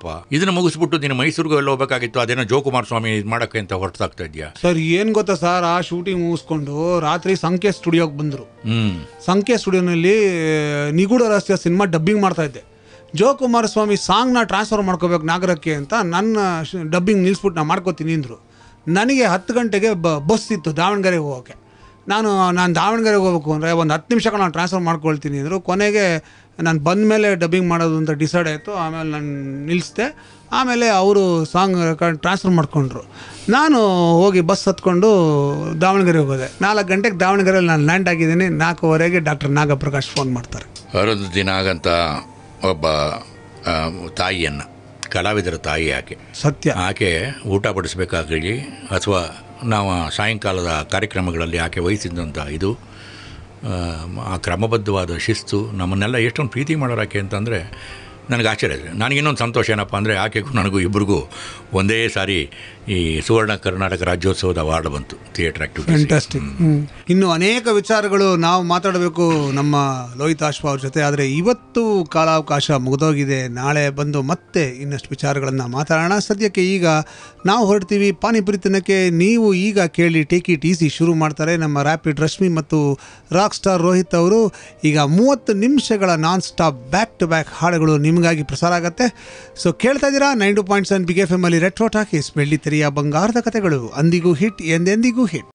ಏನಪ್ಪ ಇದನ್ನ ಮುಗಿಸ್ಬಿಟ್ಟು ನೀನು ಮೈಸೂರಿಗೆ ಎಲ್ಲ ಹೋಗ್ಬೇಕಾಗಿತ್ತು ಅದೇನೋ ಜೋಕುಮಾರ್ ಸ್ವಾಮಿ ಇದು ಮಾಡೋಕ್ಕೆ ಅಂತ ಹೊರತಾಗ್ತಾ ಇದೆಯಾ ಸರ್ ಏನ್ ಗೊತ್ತಾ ಸರ್ ಆ ಶೂಟಿಂಗ್ ಮುಗಿಸ್ಕೊಂಡು ರಾತ್ರಿ ಸಂಖ್ಯೆ ಸ್ಟುಡಿಯೋಗೆ ಬಂದರು ಹ್ಮ್ ಸಂಖ್ಯೆ ಸ್ಟುಡಿಯೋನಲ್ಲಿ ನಿಗೂಢ ರಹಸ್ಯ ಸಿನಿಮಾ ಡಬ್ಬಿಂಗ್ ಮಾಡ್ತಾ ಇದ್ದೆ ಜೋ ಕುಮಾರಸ್ವಾಮಿ ಸಾಂಗ್ನ ಟ್ರಾನ್ಸ್ಫರ್ ಮಾಡ್ಕೋಬೇಕು ನಾಗರಕ್ಕೆ ಅಂತ ನನ್ನ ಡಬ್ಬಿಂಗ್ ನಿಲ್ಲಿಸ್ಬಿಟ್ಟು ನಾನು ಮಾಡ್ಕೋತೀನಿ ಅಂದರು ನನಗೆ ಹತ್ತು ಗಂಟೆಗೆ ಬ ಬಸ್ ಇತ್ತು ದಾವಣಗೆರೆಗೆ ಹೋಗೋಕ್ಕೆ ನಾನು ನಾನು ದಾವಣಗೆರೆಗೆ ಹೋಗ್ಬೇಕು ಅಂದರೆ ಒಂದು ಹತ್ತು ನಿಮಿಷಕ್ಕೆ ನಾನು ಟ್ರಾನ್ಸ್ಫರ್ ಮಾಡ್ಕೊಳ್ತೀನಿ ಅಂದರು ಕೊನೆಗೆ ನಾನು ಬಂದ ಮೇಲೆ ಡಬ್ಬಿಂಗ್ ಮಾಡೋದು ಅಂತ ಡಿಸೈಡ್ ಆಯಿತು ಆಮೇಲೆ ನಾನು ನಿಲ್ಲಿಸ್ದೆ ಆಮೇಲೆ ಅವರು ಸಾಂಗ್ ಟ್ರಾನ್ಸ್ಫರ್ ಮಾಡ್ಕೊಂಡ್ರು ನಾನು ಹೋಗಿ ಬಸ್ ಹತ್ಕೊಂಡು ದಾವಣಗೆರೆಗೆ ಹೋದೆ ನಾಲ್ಕು ಗಂಟೆಗೆ ದಾವಣಗೆರೆಯಲ್ಲಿ ನಾನು ಲ್ಯಾಂಡ್ ಆಗಿದ್ದೀನಿ ನಾಲ್ಕೂವರೆಗೆ ಡಾಕ್ಟರ್ ನಾಗಪ್ರಕಾಶ್ ಫೋನ್ ಮಾಡ್ತಾರೆ ಅರುಂಧತಿ ನಾಗಂತ ಒಬ್ಬ ಆ, ತಾಯಿಯನ್ನು ಕಲಾವಿದರ ತಾಯಿ ಆಕೆ ಸತ್ಯ ಆಕೆ ಊಟ ಬಡಿಸ್ಬೇಕಾಗಲಿ ಅಥವಾ ನಾವು ಸಾಯಂಕಾಲದ ಕಾರ್ಯಕ್ರಮಗಳಲ್ಲಿ ಆಕೆ ವಹಿಸಿದಂಥ ಇದು ಆ, ಆ ಕ್ರಮಬದ್ಧವಾದ ಶಿಸ್ತು ನಮ್ಮನ್ನೆಲ್ಲ ಎಷ್ಟೊಂದು ಪ್ರೀತಿ ಮಾಡೋರು ಆಕೆ ಅಂತಂದರೆ ನನಗೆ ಆಶ್ಚರ್ಯ ಇದೆ ನನಗೆ ಇನ್ನೊಂದು ಸಂತೋಷ ಏನಪ್ಪ ಅಂದರೆ ಆಕೆಗೂ ನನಗೂ ಇಬ್ಬರಿಗೂ ಒಂದೇ ಸಾರಿ ಈ ಸುವರ್ಣ ಕರ್ನಾಟಕ ರಾಜ್ಯೋತ್ಸವದ ಅವಾರ್ಡ್ ಬಂತು ಥಿಯೇಟರ್ ಆ್ಯಕ್ಟಿವಿಟೀಸ್ ಫ್ಯಾಂಟಾಸ್ಟಿಕ್ ಇನ್ನು ಅನೇಕ ವಿಚಾರಗಳು ನಾವು ಮಾತಾಡಬೇಕು ನಮ್ಮ ಲೋಹಿತ್ ಆಶ್ವಾ ಅವ್ರ ಜೊತೆ ಆದರೆ ಇವತ್ತು ಕಾಲಾವಕಾಶ ಮುಗಿದೋಗಿದೆ ನಾಳೆ ಬಂದು ಮತ್ತೆ ಇನ್ನಷ್ಟು ವಿಚಾರಗಳನ್ನು ಮಾತಾಡೋಣ ಸದ್ಯಕ್ಕೆ ಈಗ ನಾವು ಹೊರಡ್ತೀವಿ ಪಾನಿಪುರಿ ತಿನ್ನಕ್ಕೆ ನೀವು ಈಗ ಕೇಳಿ ಟೇಕ್ ಇಟ್ ಈಸಿ ಶುರು ಮಾಡ್ತಾರೆ ನಮ್ಮ ರ್ಯಾಪಿಡ್ ರಶ್ಮಿ ಮತ್ತು ರಾಕ್ ಸ್ಟಾರ್ ರೋಹಿತ್ ಅವರು ಈಗ ಮೂವತ್ತು ನಿಮಿಷಗಳ non stop back to back ಹಾಡುಗಳು ನಿಮಗಾಗಿ ಪ್ರಸಾರ ಆಗುತ್ತೆ ಸೊ ಕೇಳ್ತಾ ಇದ್ದೀರಾ nine two point seven big F M ಅಲ್ಲಿ ರೆಟ್ರೋ ಟಾಕೀಸ್ ಬೆಳ್ಳಿ ತೆರೆಯ ಬಂಗಾರದ ಕಥೆಗಳು ಅಂದಿಗೂ ಹಿಟ್ ಎಂದೆಂದಿಗೂ ಹಿಟ್